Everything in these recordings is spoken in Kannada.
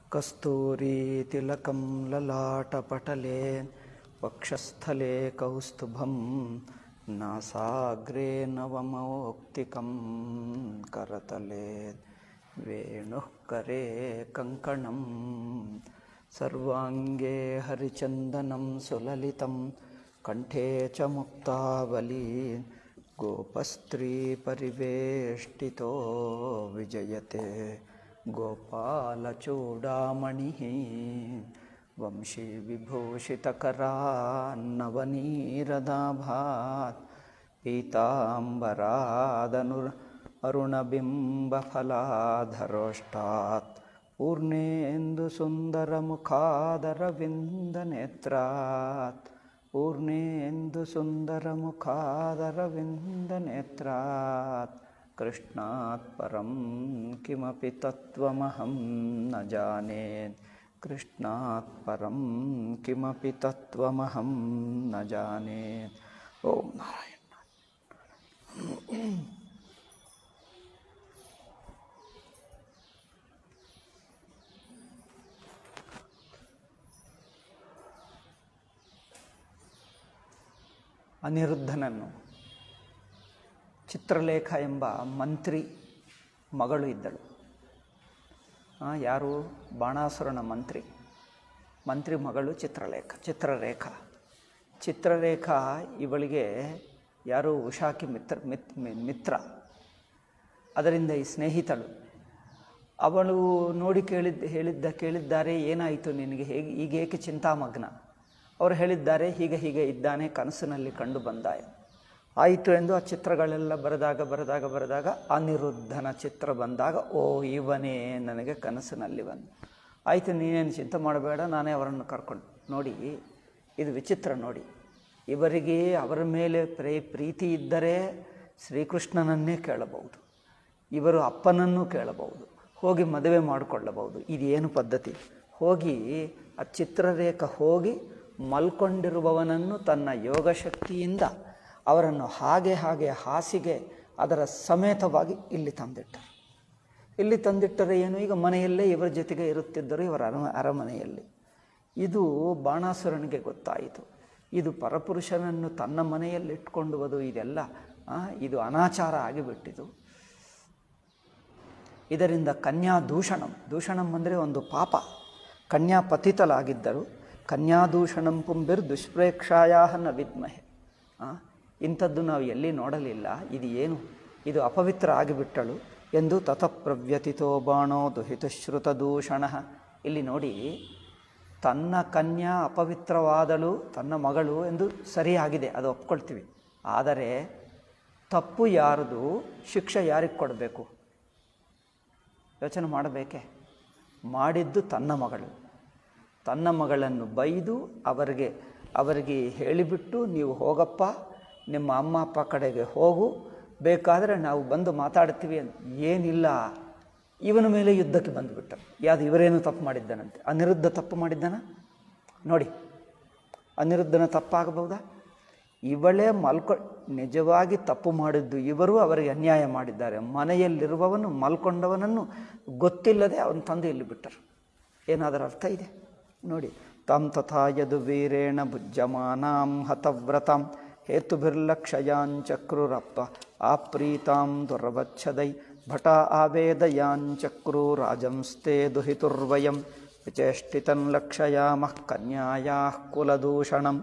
कस्तूरीतिलकं ललाटपटले वक्षस्थले कौस्तुभं नासाग्रे नवमौक्तिकं करतले वेणुः करे कङ्कणं सर्वाङ्गे हरिचन्दनं सुललितं कण्ठे च मुक्तावली गोपस्त्रीपरिवेष्टितो विजयते गोपालचूडामणिः वंशीविभूषितकरान्नवनीरदाभात् पीताम्बरादनुर् अरुणबिम्बफलाधरोष्टात् पूर्णेन्दुसुन्दरमुखादरविन्दनेत्रात् पूर्णेन्दुसुन्दरमुखादरविन्दनेत्रात् कृष्णात् परं किमपि तत्त्वमहं न जाने कृष्णात् परं किमपि तत्त्वमहं न जाने ॐ नारायण ಅನಿರುದ್ಧನನ್ನು ಚಿತ್ರಲೇಖ ಎಂಬ ಮಂತ್ರಿ ಮಗಳು ಇದ್ದಳು ಆ, ಯಾರು ಬಾಣಾಸುರನ ಮಂತ್ರಿ ಮಂತ್ರಿ ಮಗಳು ಚಿತ್ರಲೇಖ ಚಿತ್ರರೇಖಾ ಚಿತ್ರರೇಖಾ ಇವಳಿಗೆ ಯಾರು ಉಷಾಕಿ ಮಿತ್ರ ಮಿತ್ ಮಿ- ಮಿತ್ರ ಅದರಿಂದ ಈ ಸ್ನೇಹಿತಳು ಅವಳು ನೋಡಿ ಕೇಳಿದ್ದ ಹೇಳಿದ್ದ ಕೇಳಿದ್ದಾರೆ ಏನಾಯಿತು ನಿನಗೆ ಹೇಗೆ ಈಗ ಏಕೆ ಚಿಂತಾಮಗ್ನ ಅವರು ಹೇಳಿದ್ದಾರೆ ಹೀಗೆ ಹೀಗೆ ಇದ್ದಾನೆ ಕನಸಿನಲ್ಲಿ ಕಂಡು ಬಂದಾಯ ಆಯಿತು ಎಂದು ಆ ಚಿತ್ರಗಳೆಲ್ಲ ಬರೆದಾಗ ಬರೆದಾಗ ಬರೆದಾಗ ಅನಿರುದ್ಧನ ಚಿತ್ರ ಬಂದಾಗ ಓ ಇವನೇ ನನಗೆ ಕನಸಿನಲ್ಲಿ ಬಂದು ಆಯಿತು ನೀನೇನು ಚಿಂತೆ ಮಾಡಬೇಡ ನಾನೇ ಅವರನ್ನು ಕರ್ಕೊಂಡು ನೋಡಿ ಇದು ವಿಚಿತ್ರ ನೋಡಿ ಇವರಿಗೆ ಅವರ ಮೇಲೆ ಪ್ರೇ ಪ್ರೀತಿ ಇದ್ದರೆ ಶ್ರೀಕೃಷ್ಣನನ್ನೇ ಕೇಳಬಹುದು ಇವರು ಅಪ್ಪನನ್ನು ಕೇಳಬಹುದು ಹೋಗಿ ಮದುವೆ ಮಾಡಿಕೊಳ್ಳಬಹುದು ಇದೇನು ಪದ್ಧತಿ ಹೋಗಿ ಆ ಚಿತ್ರರೇಖ ಹೋಗಿ ಮಲ್ಕೊಂಡಿರುವವನನ್ನು ತನ್ನ ಯೋಗಶಕ್ತಿಯಿಂದ ಅವರನ್ನು ಹಾಗೆ ಹಾಗೆ ಹಾಸಿಗೆ ಅದರ ಸಮೇತವಾಗಿ ಇಲ್ಲಿ ತಂದಿಟ್ಟರು ಇಲ್ಲಿ ತಂದಿಟ್ಟರೆ ಏನು ಈಗ ಮನೆಯಲ್ಲೇ ಇವರ ಜೊತೆಗೆ ಇರುತ್ತಿದ್ದರು ಇವರ ಅರ ಅರಮನೆಯಲ್ಲಿ ಇದು ಬಾಣಾಸುರನಿಗೆ ಗೊತ್ತಾಯಿತು ಇದು ಪರಪುರುಷನನ್ನು ತನ್ನ ಮನೆಯಲ್ಲಿ ಇಟ್ಕೊಂಡುವುದು ಇದೆಲ್ಲ ಆ, ಇದು ಅನಾಚಾರ ಆಗಿಬಿಟ್ಟಿತು ಇದರಿಂದ ಕನ್ಯಾ ದೂಷಣಂ ದೂಷಣಂ ಅಂದರೆ ಒಂದು ಪಾಪ ಕನ್ಯಾ ಪತಿತಲಾಗಿದ್ದರು ಕನ್ಯಾದೂಷಣಂ ಪುಂಬಿರ್ ದುಷ್ಪ್ರೇಕ್ಷಾಯಾ ನ ವಿದ್ಮಹೆ ಆ, ಇಂಥದ್ದು ನಾವು ಎಲ್ಲಿ ನೋಡಲಿಲ್ಲ ಇದು ಏನು ಇದು ಅಪವಿತ್ರ ಆಗಿಬಿಟ್ಟಳು ಎಂದು ತತಪ್ರವ್ಯತಿತೋ ಬಾಣೋ ದುಹಿತಶ್ರುತ ದೂಷಣ ಇಲ್ಲಿ ನೋಡಿ ತನ್ನ ಕನ್ಯಾ ಅಪವಿತ್ರವಾದಳು ತನ್ನ ಮಗಳು ಎಂದು ಸರಿಯಾಗಿದೆ ಅದು ಒಪ್ಕೊಳ್ತೀವಿ ಆದರೆ ತಪ್ಪು ಯಾರದು ಶಿಕ್ಷೆ ಯಾರಿಗೆ ಕೊಡಬೇಕು ಯೋಚನೆ ಮಾಡಬೇಕೆ ಮಾಡಿದ್ದು ತನ್ನ ಮಗಳು ತನ್ನ ಮಗಳನ್ನು ಬೈದು ಅವರಿಗೆ ಅವರಿಗೆ ಹೇಳಿಬಿಟ್ಟು ನೀವು ಹೋಗಪ್ಪ ನಿಮ್ಮ ಅಮ್ಮ ಅಪ್ಪ ಕಡೆಗೆ ಹೋಗು ಬೇಕಾದರೆ ನಾವು ಬಂದು ಮಾತಾಡ್ತೀವಿ ಅಂತ ಏನಿಲ್ಲ ಇವನ ಮೇಲೆ ಯುದ್ಧಕ್ಕೆ ಬಂದುಬಿಟ್ಟರು ಯಾವುದು ಇವರೇನು ತಪ್ಪು ಮಾಡಿದ್ದಾನಂತೆ ಅನಿರುದ್ಧ ತಪ್ಪು ಮಾಡಿದ್ದಾನ ನೋಡಿ ಅನಿರುದ್ಧನ ತಪ್ಪಾಗಬಹುದಾ ಇವಳೇ ಮಲ್ಕೊ ನಿಜವಾಗಿ ತಪ್ಪು ಮಾಡಿದ್ದು ಇವರು ಅವರಿಗೆ ಅನ್ಯಾಯ ಮಾಡಿದ್ದಾರೆ ಮನೆಯಲ್ಲಿರುವವನು ಮಲ್ಕೊಂಡವನನ್ನು ಗೊತ್ತಿಲ್ಲದೆ ಅವನು ತಂದು ಇಲ್ಲಿ ಬಿಟ್ಟರು ಏನಾದರೂ ಅರ್ಥ ಇದೆ ನೋಡಿ ತಂ ತಥಾ ಯದು ವೀರೇಣ ಭುಜ್ಯಮಾನಾಂ ಹತವ್ರತಾಂ ಹೇತುಭಿರ್ಲಕ್ಷಯಾಂಚಕ್ರುರಪ್ಪ ಆಪ್ರೀತಾಂ ದುರ್ವಚ್ಛದೈ ಭಟ ಆವೇದಯಾಂಚಕ್ರು ರಾಜಂಸ್ತೆ ದುಹಿತುರ್ವಯಂ ವಿಚೇಷ್ಟಿತನ್ ಲಕ್ಷಯಾಮಃ ಕನ್ಯಾಯಾಃ ಕುಲದೂಷಣಂ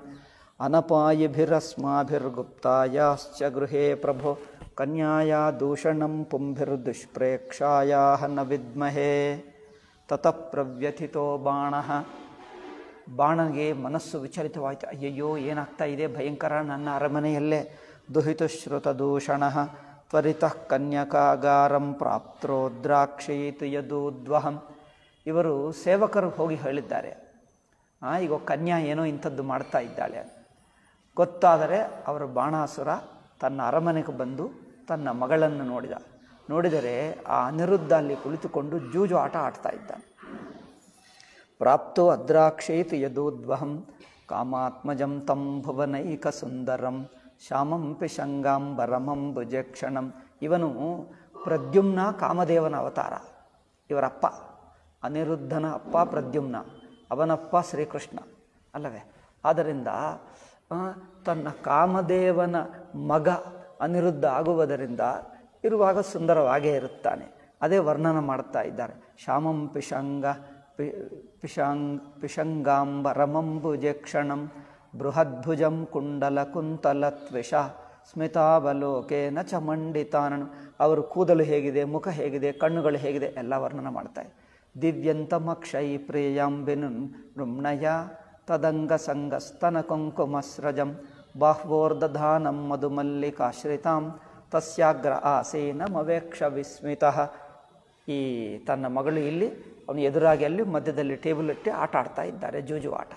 ಅನಪಾಯಿಭಿರಸ್ಮಾಭಿರ್ಗುಪ್ತಾಯಾಶ್ಚ ಗೃಹೇ ಪ್ರಭೋ ಕನ್ಯಾಯಾ ದೂಷಣಂ ಪುಂಭಿರ್ದುಷ್ಪ್ರೇಕ್ಷಾಯಾಹ ನ ವಿದ್ಮಹೇ ತತಃ ಪ್ರವ್ಯಥಿತೋ ಬಾಣಃ ಬಾಣನಿಗೆ ಮನಸ್ಸು ವಿಚಲಿತವಾಯಿತು ಅಯ್ಯಯ್ಯೋ ಏನಾಗ್ತಾ ಇದೆ ಭಯಂಕರ ನನ್ನ ಅರಮನೆಯಲ್ಲೇ ದುಹಿತುಶ್ರುತ ದೂಷಣ ತ್ವರಿತಃ ಕನ್ಯಕಾಗಾರಂ ಪ್ರಾಪ್ತ್ರೋದ್ರಾಕ್ಷೀತು ಯದೂದ್ವಹಂ ಇವರು ಸೇವಕರು ಹೋಗಿ ಹೇಳಿದ್ದಾರೆ ಆ, ಈಗ ಕನ್ಯಾ ಏನೋ ಇಂಥದ್ದು ಮಾಡ್ತಾ ಇದ್ದಾಳೆ ಅಂತ. ಗೊತ್ತಾದರೆ ಅವರ ಬಾಣಾಸುರ ತನ್ನ ಅರಮನೆಗೆ ಬಂದು ತನ್ನ ಮಗಳನ್ನು ನೋಡಿದ ನೋಡಿದರೆ ಆ ಅನಿರುದ್ಧ ಅಲ್ಲಿ ಕುಳಿತುಕೊಂಡು ಜೂಜು ಆಟ ಆಡ್ತಾ ಇದ್ದಾನೆ ಪ್ರಾಪ್ತೋ ಅದ್ರಾಕ್ಷೇತು ಯದೋದ್ವಹಂ ಕಾಮಾತ್ಮಜಂ ತಂ ಭುವನೈಕ ಸುಂದರಂ ಶ್ಯಾಮಂ ಪಿಶಂಗಾಂಬರಮಂ ಭುಜಕ್ಷಣಂ ಇವನು ಪ್ರದ್ಯುಮ್ನ ಕಾಮದೇವನ ಅವತಾರ ಇವರಪ್ಪ ಅನಿರುದ್ಧನ ಅಪ್ಪ ಪ್ರದ್ಯುಮ್ನ ಅವನಪ್ಪ ಶ್ರೀಕೃಷ್ಣ ಅಲ್ಲವೇ ಆದ್ದರಿಂದ ಆ, ತನ್ನ ಕಾಮದೇವನ ಮಗ ಅನಿರುದ್ಧ ಆಗುವುದರಿಂದ ಇರುವಾಗ ಸುಂದರವಾಗೇ ಇರುತ್ತಾನೆ ಅದೇ ವರ್ಣನ ಮಾಡ್ತಾ ಇದ್ದಾರೆ ಶ್ಯಾಮಂ ಪಿಶಂಗ ಪಿ ಪಿಶಾಂಗ್ ಪಿಶಂಗಾಂಬರಮಂಬುಜೇಕ್ಷಣಂ ಬೃಹದ್ಭುಜಂ ಕುಂಡಲ ಕುಂತಲ ತ್ವಿಷ ಸ್ಮಿತಾವಲೋಕೇನ ಚ ಮಂಡಿತಾನನು ಅವರು ಕೂದಲು ಹೇಗಿದೆ ಮುಖ ಹೇಗಿದೆ ಕಣ್ಣುಗಳು ಹೇಗಿದೆ ಎಲ್ಲ ವರ್ಣನ ಮಾಡ್ತಾರೆ ದಿವ್ಯಂತಮಕ್ಷೈ ಪ್ರಿಯಾಂಬಿನು ನೃಮ್ಣಯ ತದಂಗ ಸಂಗಸ್ತನ ಕುಂಕುಮಸ್ರಜಂ ಬಾಹ್ವೋರ್ದಧಾನಂ ಮಧುಮಲ್ಲಿಕಾಶ್ರಿತಾಂ ತಸ್ಯಾಗ್ರ ಆಸೀನಮವೇಕ್ಷ ವಿಸ್ಮಿತಃ ಈ ತನ್ನ ಮಗಳು ಇಲ್ಲಿ ಅವನು ಎದುರಾಗಿ ಅಲ್ಲಿ ಮಧ್ಯದಲ್ಲಿ ಟೇಬಲ್ ಇಟ್ಟು ಆಟ ಆಡ್ತಾ ಇದ್ದಾರೆ ಜೂಜು ಆಟ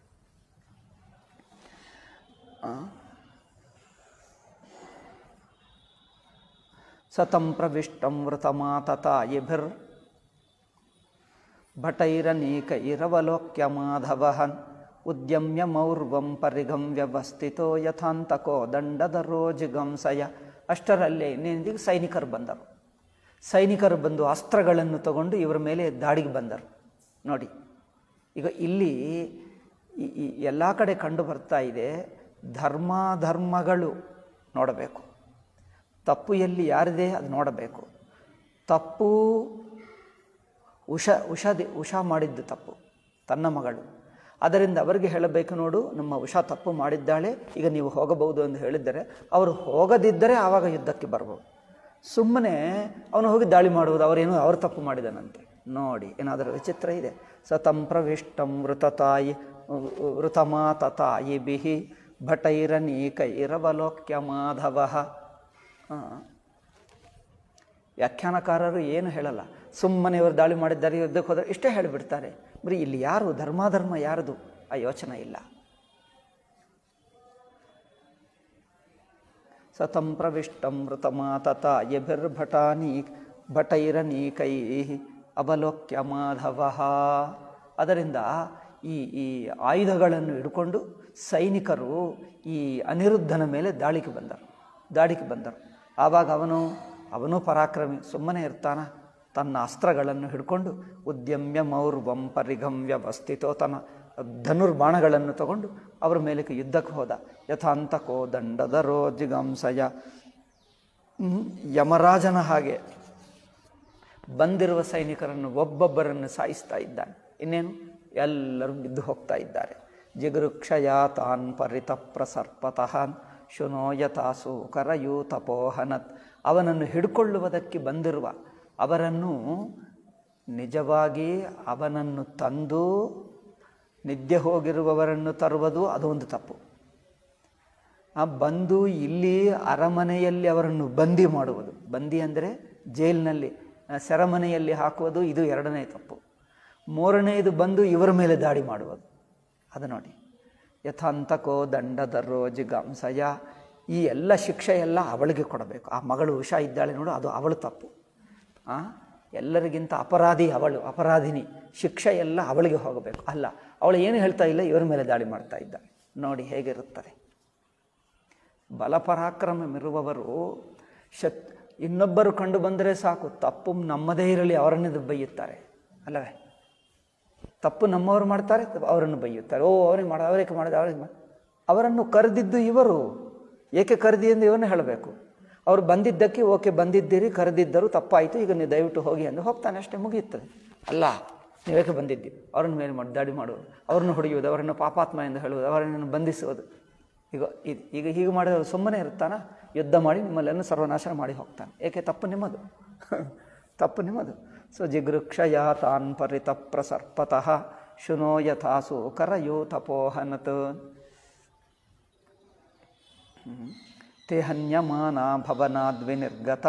ಆ. ಸತಂ ಪ್ರವಿಷ್ಟಂ ವೃತಮಾತತಾಯಿಭಿರ್ ಭಟೈರನೀಕೈರವಲೋಕ್ಯ ಮಾಧವಹನ್ ಉದ್ಯಮ್ಯ ಮೌರ್ವಂ ಪರಿಗಂ ವ್ಯವಸ್ಥಿತೋ ಯಥಾಂತಕೋ ದಂಡದರೋ ಜಿಗಂಸಯ ಅಷ್ಟರಲ್ಲೇ ಇನ್ನೇನಿಗೆ ಸೈನಿಕರು ಬಂದರು ಸೈನಿಕರು ಬಂದು ಅಸ್ತ್ರಗಳನ್ನು ತಗೊಂಡು ಇವರ ಮೇಲೆ ದಾಳಿಗೆ ಬಂದರು ನೋಡಿ ಈಗ ಇಲ್ಲಿ ಈ- ಈ ಎಲ್ಲ ಕಡೆ ಕಂಡು ಬರ್ತಾ ಇದೆ ಧರ್ಮಾಧರ್ಮಗಳು ನೋಡಬೇಕು ತಪ್ಪು ಎಲ್ಲಿ ಯಾರಿದೆ ಅದು ನೋಡಬೇಕು ತಪ್ಪು ಉಷ ಉಷದಿ ಉಷಾ ಮಾಡಿದ್ದು ತಪ್ಪು ತನ್ನ ಮಗಳು ಅದರಿಂದ ಅವರಿಗೆ ಹೇಳಬೇಕು ನೋಡು ನಮ್ಮ ಉಷಾ ತಪ್ಪು ಮಾಡಿದ್ದಾಳೆ ಈಗ ನೀವು ಹೋಗಬಹುದು ಎಂದು ಹೇಳಿದ್ದರೆ ಅವರು ಹೋಗದಿದ್ದರೆ ಆವಾಗ ಯುದ್ಧಕ್ಕೆ ಬರ್ಬೋದು ಸುಮ್ಮನೆ ಅವನು ಹೋಗಿ ದಾಳಿ ಮಾಡುವುದು ಅವರೇನು ಅವರು ತಪ್ಪು ಮಾಡಿದನಂತೆ ನೋಡಿ ಏನಾದರೂ ವಿಚಿತ್ರ ಇದೆ ಸತಂ ಪ್ರವಿಷ್ಟಂ ವೃತತಾಯಿ ವೃತಮಾತತಾಯಿ ಬಿಹಿ ಭಟೈರನೀಕೈರವಲೋಕ್ಯ ಮಾಧವ ವ್ಯಾಖ್ಯಾನಕಾರರು ಏನು ಹೇಳಲ್ಲ ಸುಮ್ಮನೆ ಇವರು ದಾಳಿ ಮಾಡಿದ್ದಾರೆ ಯುದ್ಧಕ್ಕೆ ಹೋದರೆ ಇಷ್ಟೇ ಹೇಳಿಬಿಡ್ತಾರೆ ಬರೀ ಇಲ್ಲಿ ಯಾರು ಧರ್ಮಾಧರ್ಮ ಯಾರದು ಆ ಯೋಚನೆ ಇಲ್ಲ ಸತಂ ಪ್ರವಿಷ್ಟಂ ಮೃತಮಾತತ ಯಭಿರ್ಭಟಾನಿ ಭಟೈರನೀಕೈ ಅವಲೋಕ್ಯ ಮಾಧವ ಅದರಿಂದ ಈ ಈ ಆಯುಧಗಳನ್ನು ಹಿಡ್ಕೊಂಡು ಸೈನಿಕರು ಈ ಅನಿರುದ್ಧನ ಮೇಲೆ ದಾಳಿಗೆ ಬಂದರು ದಾಳಿಗೆ ಬಂದರು ಆವಾಗ ಅವನು ಅವನು ಪರಾಕ್ರಮಿ ಸುಮ್ಮನೆ ಇರ್ತಾನ ತನ್ನ ಅಸ್ತ್ರಗಳನ್ನು ಹಿಡ್ಕೊಂಡು ಉದ್ಯಮ್ಯ ಮೌರ್ವಂ ಪರಿಗಂ ವ್ಯವಸ್ಥಿತೋ ತನ್ನ ಧನುರ್ಬಾಣಗಳನ್ನು ತಗೊಂಡು ಅವರ ಮೇಲೆ ಯುದ್ಧಕ್ಕೆ ಹೋದ ಯಥಾಂತಕೋ ದಂಡದರೋ ಜಿಗಂಸಯ ಹ್ಮ್, ಯಮರಾಜನ ಹಾಗೆ ಬಂದಿರುವ ಸೈನಿಕರನ್ನು ಒಬ್ಬೊಬ್ಬರನ್ನು ಸಾಯಿಸ್ತಾ ಇದ್ದಾನೆ ಇನ್ನೇನು ಎಲ್ಲರೂ ಬಿದ್ದು ಹೋಗ್ತಾ ಇದ್ದಾರೆ ಜಿಗೃಕ್ಷಯ ತಾನ್ ಪರಿತ ಪ್ರಸರ್ಪತಃ ಶುನೋಯತಾಸು ಕರಯೂ ತಪೋಹನತ್ ಅವನನ್ನು ಹಿಡ್ಕೊಳ್ಳುವುದಕ್ಕೆ ಬಂದಿರುವ ಅವರನ್ನು ನಿಜವಾಗಿ ಅವನನ್ನು ತಂದು ನಿದ್ದೆ ಹೋಗಿರುವವರನ್ನು ತರುವುದು ಅದೊಂದು ತಪ್ಪು ಆ ಬಂದು ಇಲ್ಲಿ ಅರಮನೆಯಲ್ಲಿ ಅವರನ್ನು ಬಂದಿ ಮಾಡುವುದು ಬಂದಿ ಅಂದರೆ ಜೈಲಿನಲ್ಲಿ ಆ, ಸೆರೆಮನೆಯಲ್ಲಿ ಹಾಕುವುದು ಇದು ಎರಡನೇ ತಪ್ಪು ಮೂರನೆಯದು ಬಂದು ಇವರ ಮೇಲೆ ದಾಳಿ ಮಾಡುವುದು ಅದು ನೋಡಿ ಯಥಾಂತಕೋ ದಂಡದರೋ ಜಿಗಾಂಸಯ ಈ ಎಲ್ಲ ಶಿಕ್ಷೆ ಎಲ್ಲ ಅವಳಿಗೆ ಕೊಡಬೇಕು ಆ ಮಗಳು ಉಷಾ ಇದ್ದಾಳೆ ನೋಡು ಅದು ಅವಳು ತಪ್ಪು ಆ ಎಲ್ಲರಿಗಿಂತ ಅಪರಾಧಿ ಅವಳು ಅಪರಾಧಿನಿ ಶಿಕ್ಷೆ ಎಲ್ಲ ಅವಳಿಗೆ ಹೋಗಬೇಕು ಅಲ್ಲ ಅವಳು ಏನು ಹೇಳ್ತಾ ಇಲ್ಲ ಇವರ ಮೇಲೆ ದಾಳಿ ಮಾಡ್ತಾ ಇದ್ದಾಳೆ ನೋಡಿ ಹೇಗಿರುತ್ತದೆ ಬಲಪರಾಕ್ರಮವಿರುವವರು ಶತ್ ಇನ್ನೊಬ್ಬರು ಕಂಡು ಬಂದರೆ ಸಾಕು ತಪ್ಪು ನಮ್ಮದೇ ಇರಲಿ ಅವರನ್ನೇ ಬೈಯುತ್ತಾರೆ ಅಲ್ಲವೇ ತಪ್ಪು ನಮ್ಮವರು ಮಾಡ್ತಾರೆ ಅವರನ್ನು ಬೈಯುತ್ತಾರೆ ಓ ಅವರಿಗೆ ಮಾಡ ಅವರಿಗೆ ಮಾಡಿದ ಅವರಿಗೆ ಮಾಡ ಅವರನ್ನು ಕರೆದಿದ್ದು ಇವರು ಏಕೆ ಕರೆದಿ ಎಂದು ಇವನು ಹೇಳಬೇಕು ಅವರು ಬಂದಿದ್ದಕ್ಕೆ ಓಕೆ ಬಂದಿದ್ದೀರಿ ಕರೆದಿದ್ದರು ತಪ್ಪಾಯಿತು ಈಗ ನೀವು ದಯವಿಟ್ಟು ಹೋಗಿ ಎಂದು ಹೋಗ್ತಾನೆ ಅಷ್ಟೇ ಮುಗಿಯುತ್ತದೆ ಅಲ್ಲ ನೀವೇಕೆ ಬಂದಿದ್ದೀರಿ ಅವ್ರನ್ನ ಮೇಲೆ ಮಾಡಿ ದಾಳಿ ಮಾಡುವುದು ಅವರನ್ನು ಹೊಡೆಯುವುದು ಅವರನ್ನು ಪಾಪಾತ್ಮ ಎಂದು ಹೇಳುವುದು ಅವರನ್ನು ಬಂಧಿಸುವುದು ಈಗ ಇದು ಈಗ ಹೀಗೆ ಮಾಡಿದವರು ಸುಮ್ಮನೆ ಇರ್ತಾನ ಯುದ್ಧ ಮಾಡಿ ನಿಮ್ಮಲ್ಲೆಲ್ಲ ಸರ್ವನಾಶ ಮಾಡಿ ಹೋಗ್ತಾನೆ ಏಕೆ ತಪ್ಪು ನಿಮ್ಮದು ತಪ್ಪು ನಿಮ್ಮದು ಸೊ ಜಿಗೃಕ್ಷಯ ತಾನ್ ಪರಿತ ಪ್ರಸರ್ಪತಃ ಶುನೋ ಯಥಾಸು ಕರಯೋ ತಪೋಹನತ್ ತೇ ಹನ್ಯಮಾನ ಭವನಾದ್ವಿನಿರ್ಗತ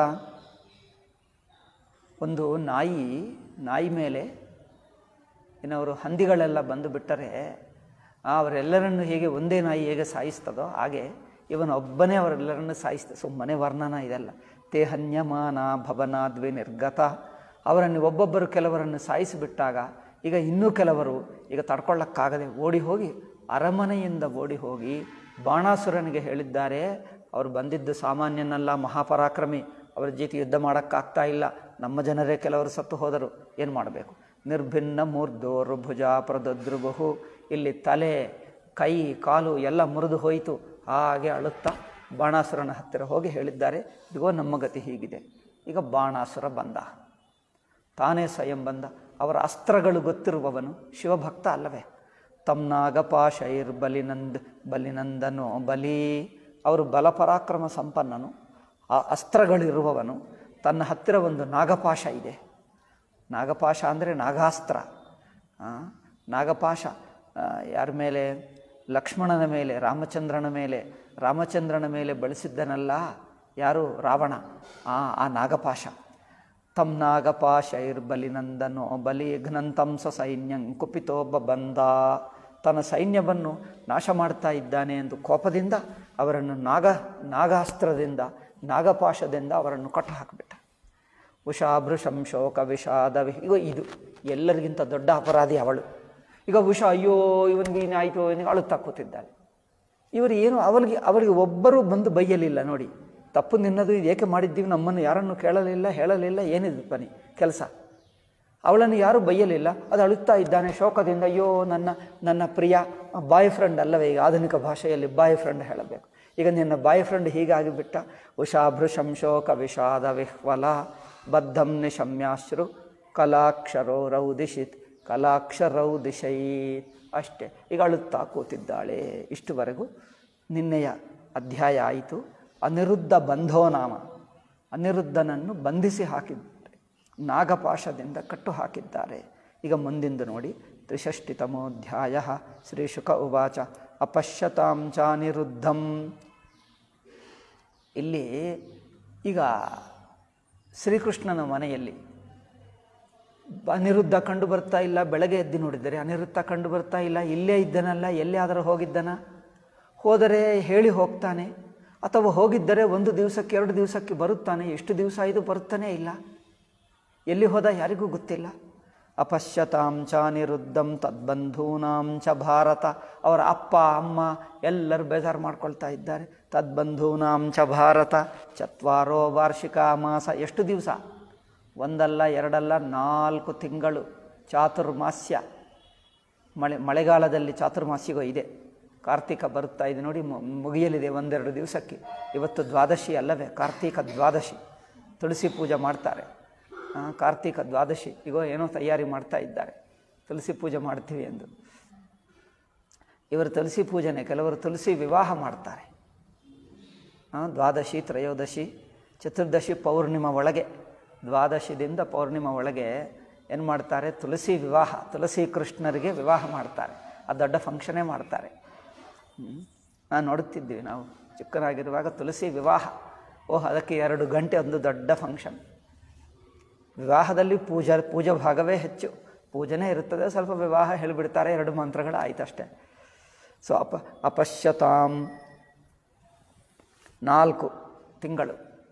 ಒಂದು ನಾಯಿ ನಾಯಿ ಮೇಲೆ ಇನ್ನವರು ಹಂದಿಗಳೆಲ್ಲ ಬಂದು ಬಿಟ್ಟರೆ ಅವರೆಲ್ಲರನ್ನು ಹೇಗೆ ಒಂದೇ ನಾಯಿ ಹೇಗೆ ಸಾಯಿಸ್ತದೋ ಹಾಗೆ ಇವನೊಬ್ಬನೇ ಅವರೆಲ್ಲರನ್ನು ಸಾಯಿಸ್ತ ಸುಮ್ಮನೆ ವರ್ಣನ ಇದೆಲ್ಲ ತೇ ಹನ್ಯಮಾನ ಭವನಾದ್ವಿ ನಿರ್ಗತ ಅವರನ್ನು ಒಬ್ಬೊಬ್ಬರು ಕೆಲವರನ್ನು ಸಾಯಿಸಿಬಿಟ್ಟಾಗ ಈಗ ಇನ್ನೂ ಕೆಲವರು ಈಗ ತಡ್ಕೊಳ್ಳೋಕ್ಕಾಗದೆ ಓಡಿ ಹೋಗಿ ಅರಮನೆಯಿಂದ ಓಡಿ ಹೋಗಿ ಬಾಣಾಸುರನಿಗೆ ಹೇಳಿದ್ದಾರೆ ಅವರು ಬಂದಿದ್ದು ಸಾಮಾನ್ಯನಲ್ಲ ಮಹಾಪರಾಕ್ರಮಿ ಅವರ ಜೊತೆ ಯುದ್ಧ ಮಾಡೋಕ್ಕಾಗ್ತಾ ಇಲ್ಲ ನಮ್ಮ ಜನರೇ ಕೆಲವರು ಸತ್ತು ಹೋದರು ಏನು ಮಾಡಬೇಕು ನಿರ್ಭಿನ್ನ ಮೂರ್ಧೋರು ಭುಜ ಪ್ರದದ್ರುಬಹು ಇಲ್ಲಿ ತಲೆ ಕೈ ಕಾಲು ಎಲ್ಲ ಮುರಿದು ಹೋಯಿತು ಹಾಗೆ ಅಳುತ್ತಾ ಬಾಣಾಸುರನ ಹತ್ತಿರ ಹೋಗಿ ಹೇಳಿದ್ದಾರೆ ಇದಿಗೋ ನಮ್ಮ ಗತಿ ಹೀಗಿದೆ ಈಗ ಬಾಣಾಸುರ ಬಂದ ತಾನೇ ಸ್ವಯಂ ಬಂದ ಅವರ ಅಸ್ತ್ರಗಳು ಗೊತ್ತಿರುವವನು ಶಿವಭಕ್ತ ಅಲ್ಲವೇ ತಮ್ನಾಗಪಾಶೈರ್ ಬಲಿನಂದ್ ಬಲಿನಂದನೋ ಬಲಿ ಅವರು ಬಲಪರಾಕ್ರಮ ಸಂಪನ್ನನು ಆ ಅಸ್ತ್ರಗಳಿರುವವನು ತನ್ನ ಹತ್ತಿರ ಒಂದು ನಾಗಪಾಶ ಇದೆ ನಾಗಪಾಶ ಅಂದರೆ ನಾಗಾಸ್ತ್ರ ಆ, ನಾಗಪಾಶ ಆ, ಯಾರ ಮೇಲೆ ಲಕ್ಷ್ಮಣನ ಮೇಲೆ ರಾಮಚಂದ್ರನ ಮೇಲೆ ರಾಮಚಂದ್ರನ ಮೇಲೆ ಬಳಸಿದ್ದನಲ್ಲ ಯಾರು ರಾವಣ ಆ ಆ ನಾಗಪಾಶ ತಂ ನಾಗಪಾಶೈರ್ಬಲಿನಂದನೋ ಬಲಿ ಘ್ನಂತಂ ಸ ಸೈನ್ಯಂ ಕುಪಿತೋಬ್ಬ ಬಂದ ತನ್ನ ಸೈನ್ಯವನ್ನು ನಾಶ ಮಾಡ್ತಾ ಇದ್ದಾನೆ ಎಂದು ಕೋಪದಿಂದ ಅವರನ್ನು ನಾಗ ನಾಗಾಸ್ತ್ರದಿಂದ ನಾಗಪಾಶದಿಂದ ಅವರನ್ನು ಕಟ್ಟು ಹಾಕಿಬಿಟ್ಟ ಉಷಾಭೃಶಂ ಶೋಕ ವಿಷಾದ ವಿ- ಈಗ ಇದು ಎಲ್ಲರಿಗಿಂತ ದೊಡ್ಡ ಅಪರಾಧಿ ಅವಳು ಈಗ ಉಷ ಅಯ್ಯೋ ಇವನಿಗೆ ಏನಾಯಿತು ಇವನಿಗೆ ಅಳುತ್ತಾ ಕೂತಿದ್ದಾಳೆ ಇವರು ಏನು ಅವಳಿಗೆ ಅವಳಿಗೆ ಒಬ್ಬರೂ ಬಂದು ಬೈಯಲಿಲ್ಲ ನೋಡಿ ತಪ್ಪು ನಿನ್ನದು ಇದು ಏಕೆ ಮಾಡಿದ್ದೀವಿ ನಮ್ಮನ್ನು ಯಾರನ್ನು ಕೇಳಲಿಲ್ಲ ಹೇಳಲಿಲ್ಲ ಏನಿದು ಬನ್ನಿ ಕೆಲಸ ಅವಳನ್ನು ಯಾರೂ ಬೈಯಲಿಲ್ಲ ಅದು ಅಳುತ್ತಾ ಇದ್ದಾನೆ ಶೋಕದಿಂದ ಅಯ್ಯೋ ನನ್ನ ನನ್ನ ಪ್ರಿಯ ಬಾಯ್ ಫ್ರೆಂಡ್ ಅಲ್ಲವೇ ಈಗ ಆಧುನಿಕ ಭಾಷೆಯಲ್ಲಿ ಬಾಯ್ ಫ್ರೆಂಡ್ ಹೇಳಬೇಕು ಈಗ ನಿನ್ನ ಬಾಯ್ ಫ್ರೆಂಡ್ ಹೀಗಾಗಿಬಿಟ್ಟ ಉಷಾಭೃಶಂ ಶೋಕ ವಿಷಾದ ವಿಹ್ವಲ ಬದ್ಧಂ ನಿಶಮ್ಯಾಶ್ರು ಕಲಾಕ್ಷರೋ ರೌದಿಶಿತ್ ಕಲಾಕ್ಷರೌ ದಿಶೈತ್ ಅಷ್ಟೇ ಈಗ ಅಳುತ್ತಾ ಕೂತಿದ್ದಾಳೆ ಇಷ್ಟುವರೆಗೂ ನಿನ್ನೆಯ ಅಧ್ಯಾಯ ಆಯಿತು ಅನಿರುದ್ಧ ಬಂಧೋನಾಮ ಅನಿರುದ್ಧನನ್ನು ಬಂಧಿಸಿ ಹಾಕಿದ್ದಾರೆ ನಾಗಪಾಶದಿಂದ ಕಟ್ಟು ಹಾಕಿದ್ದಾರೆ ಈಗ ಮುಂದಿಂದು ನೋಡಿ ತ್ರಿಷಷ್ಟಿತಮೋಧ್ಯಾಯ ಶ್ರೀ ಶುಕ ಉವಾಚ ಅಪಶ್ಯತಾಂ ಚಾನಿರುದ್ಧಂ ಇಲ್ಲಿ ಈಗ ಶ್ರೀಕೃಷ್ಣನ ಮನೆಯಲ್ಲಿ ಅನಿರುದ್ಧ ಕಂಡು ಬರ್ತಾ ಇಲ್ಲ ಬೆಳಗ್ಗೆ ಎದ್ದು ನೋಡಿದರೆ ಅನಿರುದ್ಧ ಕಂಡು ಬರ್ತಾ ಇಲ್ಲ ಇಲ್ಲೇ ಇದ್ದನಲ್ಲ ಎಲ್ಲೇ ಆದರೂ ಹೋಗಿದ್ದನ ಹೋದರೆ ಹೇಳಿ ಹೋಗ್ತಾನೆ ಅಥವಾ ಹೋಗಿದ್ದರೆ ಒಂದು ದಿವಸಕ್ಕೆ ಎರಡು ದಿವಸಕ್ಕೆ ಬರುತ್ತಾನೆ ಎಷ್ಟು ದಿವಸ ಇದು ಬರುತ್ತಾನೇ ಇಲ್ಲ ಎಲ್ಲಿ ಹೋದ ಯಾರಿಗೂ ಗೊತ್ತಿಲ್ಲ ಅಪಶ್ಯತಾಂ ಚ ಅನಿರುದ್ಧಂ ತದ್ಬಂಧೂನಾಂ ಚ ಭಾರತ ಅವರ ಅಪ್ಪ ಅಮ್ಮ ಎಲ್ಲರೂ ಬೇಜಾರು ಮಾಡ್ಕೊಳ್ತಾ ಇದ್ದಾರೆ ತದ್ಬಂಧೂನಾಂ ಚ ಭಾರತ ಚತ್ವಾರೋ ವಾರ್ಷಿಕ ಮಾಸ ಎಷ್ಟು ದಿವಸ ಒಂದಲ್ಲ ಎರಡಲ್ಲ ನಾಲ್ಕು ತಿಂಗಳು ಚಾತುರ್ಮಾಸ್ಯ ಮಳೆ ಮಳೆಗಾಲದಲ್ಲಿ ಚಾತುರ್ಮಾಸ್ಯಗೂ ಇದೆ ಕಾರ್ತಿಕ ಬರುತ್ತಾ ಇದೆ ನೋಡಿ ಮು- ಮುಗಿಯಲಿದೆ ಒಂದೆರಡು ದಿವಸಕ್ಕೆ ಇವತ್ತು ದ್ವಾದಶಿ ಅಲ್ಲವೇ ಕಾರ್ತಿಕ ದ್ವಾದಶಿ ತುಳಸಿ ಪೂಜೆ ಮಾಡ್ತಾರೆ ಆ, ಕಾರ್ತಿಕ ದ್ವಾದಶಿ ಈಗ ಏನೋ ತಯಾರಿ ಮಾಡ್ತಾ ಇದ್ದಾರೆ ತುಳಸಿ ಪೂಜೆ ಮಾಡ್ತೀವಿ ಎಂದು ಇವರು ತುಳಸಿ ಪೂಜೆನೆ ಕೆಲವರು ತುಳಸಿ ವಿವಾಹ ಮಾಡ್ತಾರೆ ಆ, ದ್ವಾದಶಿ ತ್ರಯೋದಶಿ ಚತುರ್ದಶಿ ಪೌರ್ಣಿಮಾ ಒಳಗೆ ದ್ವಾದಶಿದಿಂದ ಪೌರ್ಣಿಮಾ ಒಳಗೆ ಏನು ಮಾಡ್ತಾರೆ ತುಳಸಿ ವಿವಾಹ ತುಳಸಿ ಕೃಷ್ಣರಿಗೆ ವಿವಾಹ ಮಾಡ್ತಾರೆ ಆ ದೊಡ್ಡ ಫಂಕ್ಷನೇ ಮಾಡ್ತಾರೆ ಹ್ಮ್. ನಾನು ನೋಡುತ್ತಿದ್ವಿ ನಾವು ಚಿಕ್ಕನಾಗಿರುವಾಗ ತುಳಸಿ ವಿವಾಹ ಓಹ್ ಅದಕ್ಕೆ ಎರಡು ಗಂಟೆ ಒಂದು ದೊಡ್ಡ ಫಂಕ್ಷನ್ ವಿವಾಹದಲ್ಲಿ ಪೂಜಾ ಪೂಜಾ ಭಾಗವೇ ಹೆಚ್ಚು ಪೂಜೆನೇ ಇರುತ್ತದೆ ಸ್ವಲ್ಪ ವಿವಾಹ ಹೇಳಿಬಿಡ್ತಾರೆ ಎರಡು ಮಂತ್ರಗಳು ಆಯ್ತಷ್ಟೇ ಸೊ ಅಪ ಅಪಶ್ಯತಾಂ ನಾಲ್ಕು ತಿಂಗಳು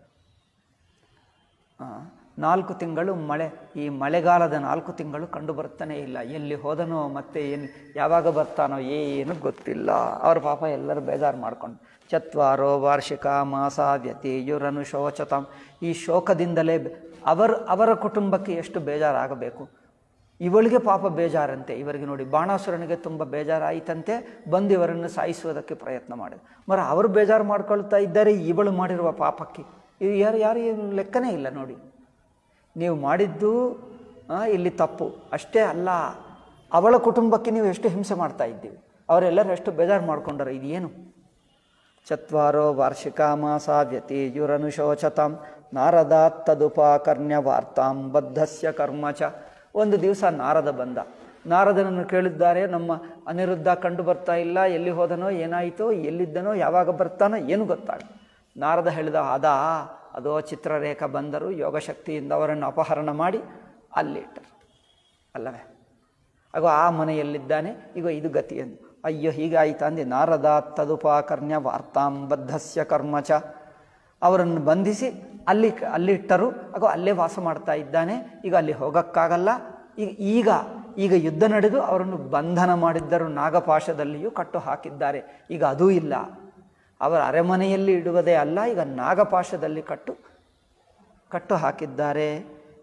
ಆ, ನಾಲ್ಕು ತಿಂಗಳು ಮಳೆ ಈ ಮಳೆಗಾಲದ ನಾಲ್ಕು ತಿಂಗಳು ಕಂಡು ಬರ್ತಾನೆ ಇಲ್ಲ ಎಲ್ಲಿ ಹೋದನೋ ಮತ್ತೆ ಏನು ಯಾವಾಗ ಬರ್ತಾನೋ ಏನು ಗೊತ್ತಿಲ್ಲ ಅವ್ರ ಪಾಪ ಎಲ್ಲರೂ ಬೇಜಾರು ಮಾಡ್ಕೊಂಡು ಚತ್ವಾರೋ ವಾರ್ಷಿಕ ಮಾಸ ವ್ಯತಿಯುರನು ಶೋಚತಾಂ ಈ ಶೋಕದಿಂದಲೇ ಬೆ- ಅವರ ಅವರ ಕುಟುಂಬಕ್ಕೆ ಎಷ್ಟು ಬೇಜಾರಾಗಬೇಕು ಇವಳಿಗೆ ಪಾಪ ಬೇಜಾರಂತೆ ಇವರಿಗೆ ನೋಡಿ ಬಾಣಾಸುರನಿಗೆ ತುಂಬ ಬೇಜಾರಾಯಿತಂತೆ ಬಂದು ಇವರನ್ನು ಸಾಯಿಸುವುದಕ್ಕೆ ಪ್ರಯತ್ನ ಮಾಡಿದೆ ಮರ ಅವರು ಬೇಜಾರು ಮಾಡ್ಕೊಳ್ತಾ ಇದ್ದಾರೆ ಇವಳು ಮಾಡಿರುವ ಪಾಪಕ್ಕೆ ಇದು ಯಾರು ಯಾರು ಏನು ಲೆಕ್ಕನೇ ಇಲ್ಲ ನೋಡಿ ನೀವು ಮಾಡಿದ್ದು ಆ, ಇಲ್ಲಿ ತಪ್ಪು ಅಷ್ಟೇ ಅಲ್ಲ ಅವಳ ಕುಟುಂಬಕ್ಕೆ ನೀವು ಎಷ್ಟು ಹಿಂಸೆ ಮಾಡ್ತಾ ಇದ್ದೀವಿ ಅವರೆಲ್ಲರೂ ಎಷ್ಟು ಬೇಜಾರು ಮಾಡ್ಕೊಂಡರು ಇದು ಏನು ಚತ್ವಾರೋ ವಾರ್ಷಿಕ ಮಾಸ ವ್ಯತಿಯುರನುಶೋಚತಾಂ ನಾರದಾತ್ ತದುಪಾಕರ್ಣ್ಯ ವಾರ್ತಾಂ ಬದ್ಧಸ್ಯ ಕರ್ಮ ಚ ಒಂದು ದಿವಸ ನಾರದ ಬಂದ ನಾರದನನ್ನು ಕೇಳಿದ್ದಾರೆ ನಮ್ಮ ಅನಿರುದ್ಧ ಕಂಡು ಬರ್ತಾ ಇಲ್ಲ ಎಲ್ಲಿ ಹೋದನೋ ಏನಾಯಿತೋ ಎಲ್ಲಿದ್ದನೋ ಯಾವಾಗ ಬರ್ತಾನೋ ಏನು ಗೊತ್ತಾಗ ನಾರದ ಹೇಳಿದ ಅದಾ ಅದೋ ಚಿತ್ರರೇಖ ಬಂದರು ಯೋಗಶಕ್ತಿಯಿಂದ ಅವರನ್ನು ಅಪಹರಣ ಮಾಡಿ ಅಲ್ಲಿಟ್ಟರು ಅಲ್ಲವೇ ಆಗ ಆ ಮನೆಯಲ್ಲಿದ್ದಾನೆ ಈಗ ಇದು ಗತಿ ಎಂದು ಅಯ್ಯೋ ಹೀಗಾಯಿತ ಅಂದೆ ನಾರದ ತದುಪಾಕರ್ಣ್ಯ ವಾರ್ತಾಂ ಬದ್ಧಸ್ಯ ಕರ್ಮ ಚ ಅವರನ್ನು ಬಂಧಿಸಿ ಅಲ್ಲಿ ಅಲ್ಲಿಟ್ಟರು ಆಗ ಅಲ್ಲೇ ವಾಸ ಮಾಡ್ತಾ ಇದ್ದಾನೆ ಈಗ ಅಲ್ಲಿ ಹೋಗೋಕ್ಕಾಗಲ್ಲ ಈಗ ಈಗ ಈಗ ಯುದ್ಧ ನಡೆದು ಅವರನ್ನು ಬಂಧನ ಮಾಡಿದ್ದರು ನಾಗಪಾಶದಲ್ಲಿಯೂ ಕಟ್ಟು ಹಾಕಿದ್ದಾರೆ ಈಗ ಅದೂ ಇಲ್ಲ ಅವರ ಅರಮನೆಯಲ್ಲಿ ಇಡುವುದೇ ಅಲ್ಲ ಈಗ ನಾಗಪಾಶದಲ್ಲಿ ಕಟ್ಟು ಕಟ್ಟು ಹಾಕಿದ್ದಾರೆ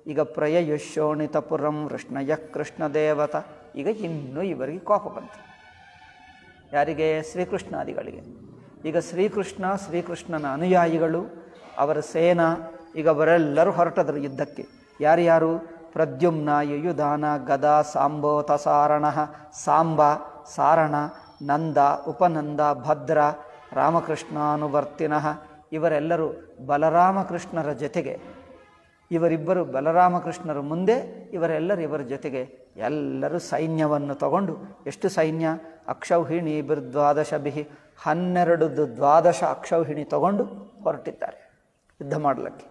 ಈಗ ಪ್ರಯಯುಶೋಣಿತಪುರಂ ವೃಷ್ಣಯ ಕೃಷ್ಣ ದೇವತ ಈಗ ಇನ್ನೂ ಇವರಿಗೆ ಕೋಪ ಬಂತು ಯಾರಿಗೆ ಶ್ರೀಕೃಷ್ಣಾದಿಗಳಿಗೆ ಈಗ ಶ್ರೀಕೃಷ್ಣ ಶ್ರೀಕೃಷ್ಣನ ಅನುಯಾಯಿಗಳು ಅವರ ಸೇನಾ ಈಗ ಅವರೆಲ್ಲರೂ ಹೊರಟದರು ಯುದ್ಧಕ್ಕೆ ಯಾರ್ಯಾರು ಪ್ರದ್ಯುಮ್ನ ಯಯುಧಾನ ಗದಾ ಸಾಂಬೋತ ಸಾರಣ ಸಾಂಬ ಸಾರಣ ನಂದ ಉಪನಂದ ಭದ್ರ ರಾಮಕೃಷ್ಣಾನುವರ್ತಿನಃ ಇವರೆಲ್ಲರೂ ಬಲರಾಮಕೃಷ್ಣರ ಜೊತೆಗೆ ಇವರಿಬ್ಬರು ಬಲರಾಮಕೃಷ್ಣರ ಮುಂದೆ ಇವರೆಲ್ಲರೂ ಇವರ ಜೊತೆಗೆ ಎಲ್ಲರೂ ಸೈನ್ಯವನ್ನು ತಗೊಂಡು ಎಷ್ಟು ಸೈನ್ಯ ಅಕ್ಷೌಹಿಣಿ ಬಿರ್ದ್ವಾದಶ ಬಿಹಿ ಹನ್ನೆರಡು ದ್ವಾದಶ ಅಕ್ಷೌಹಿಣಿ ತಗೊಂಡು ಹೊರಟಿದ್ದಾರೆ ಯುದ್ಧ ಮಾಡಲಿಕ್ಕೆ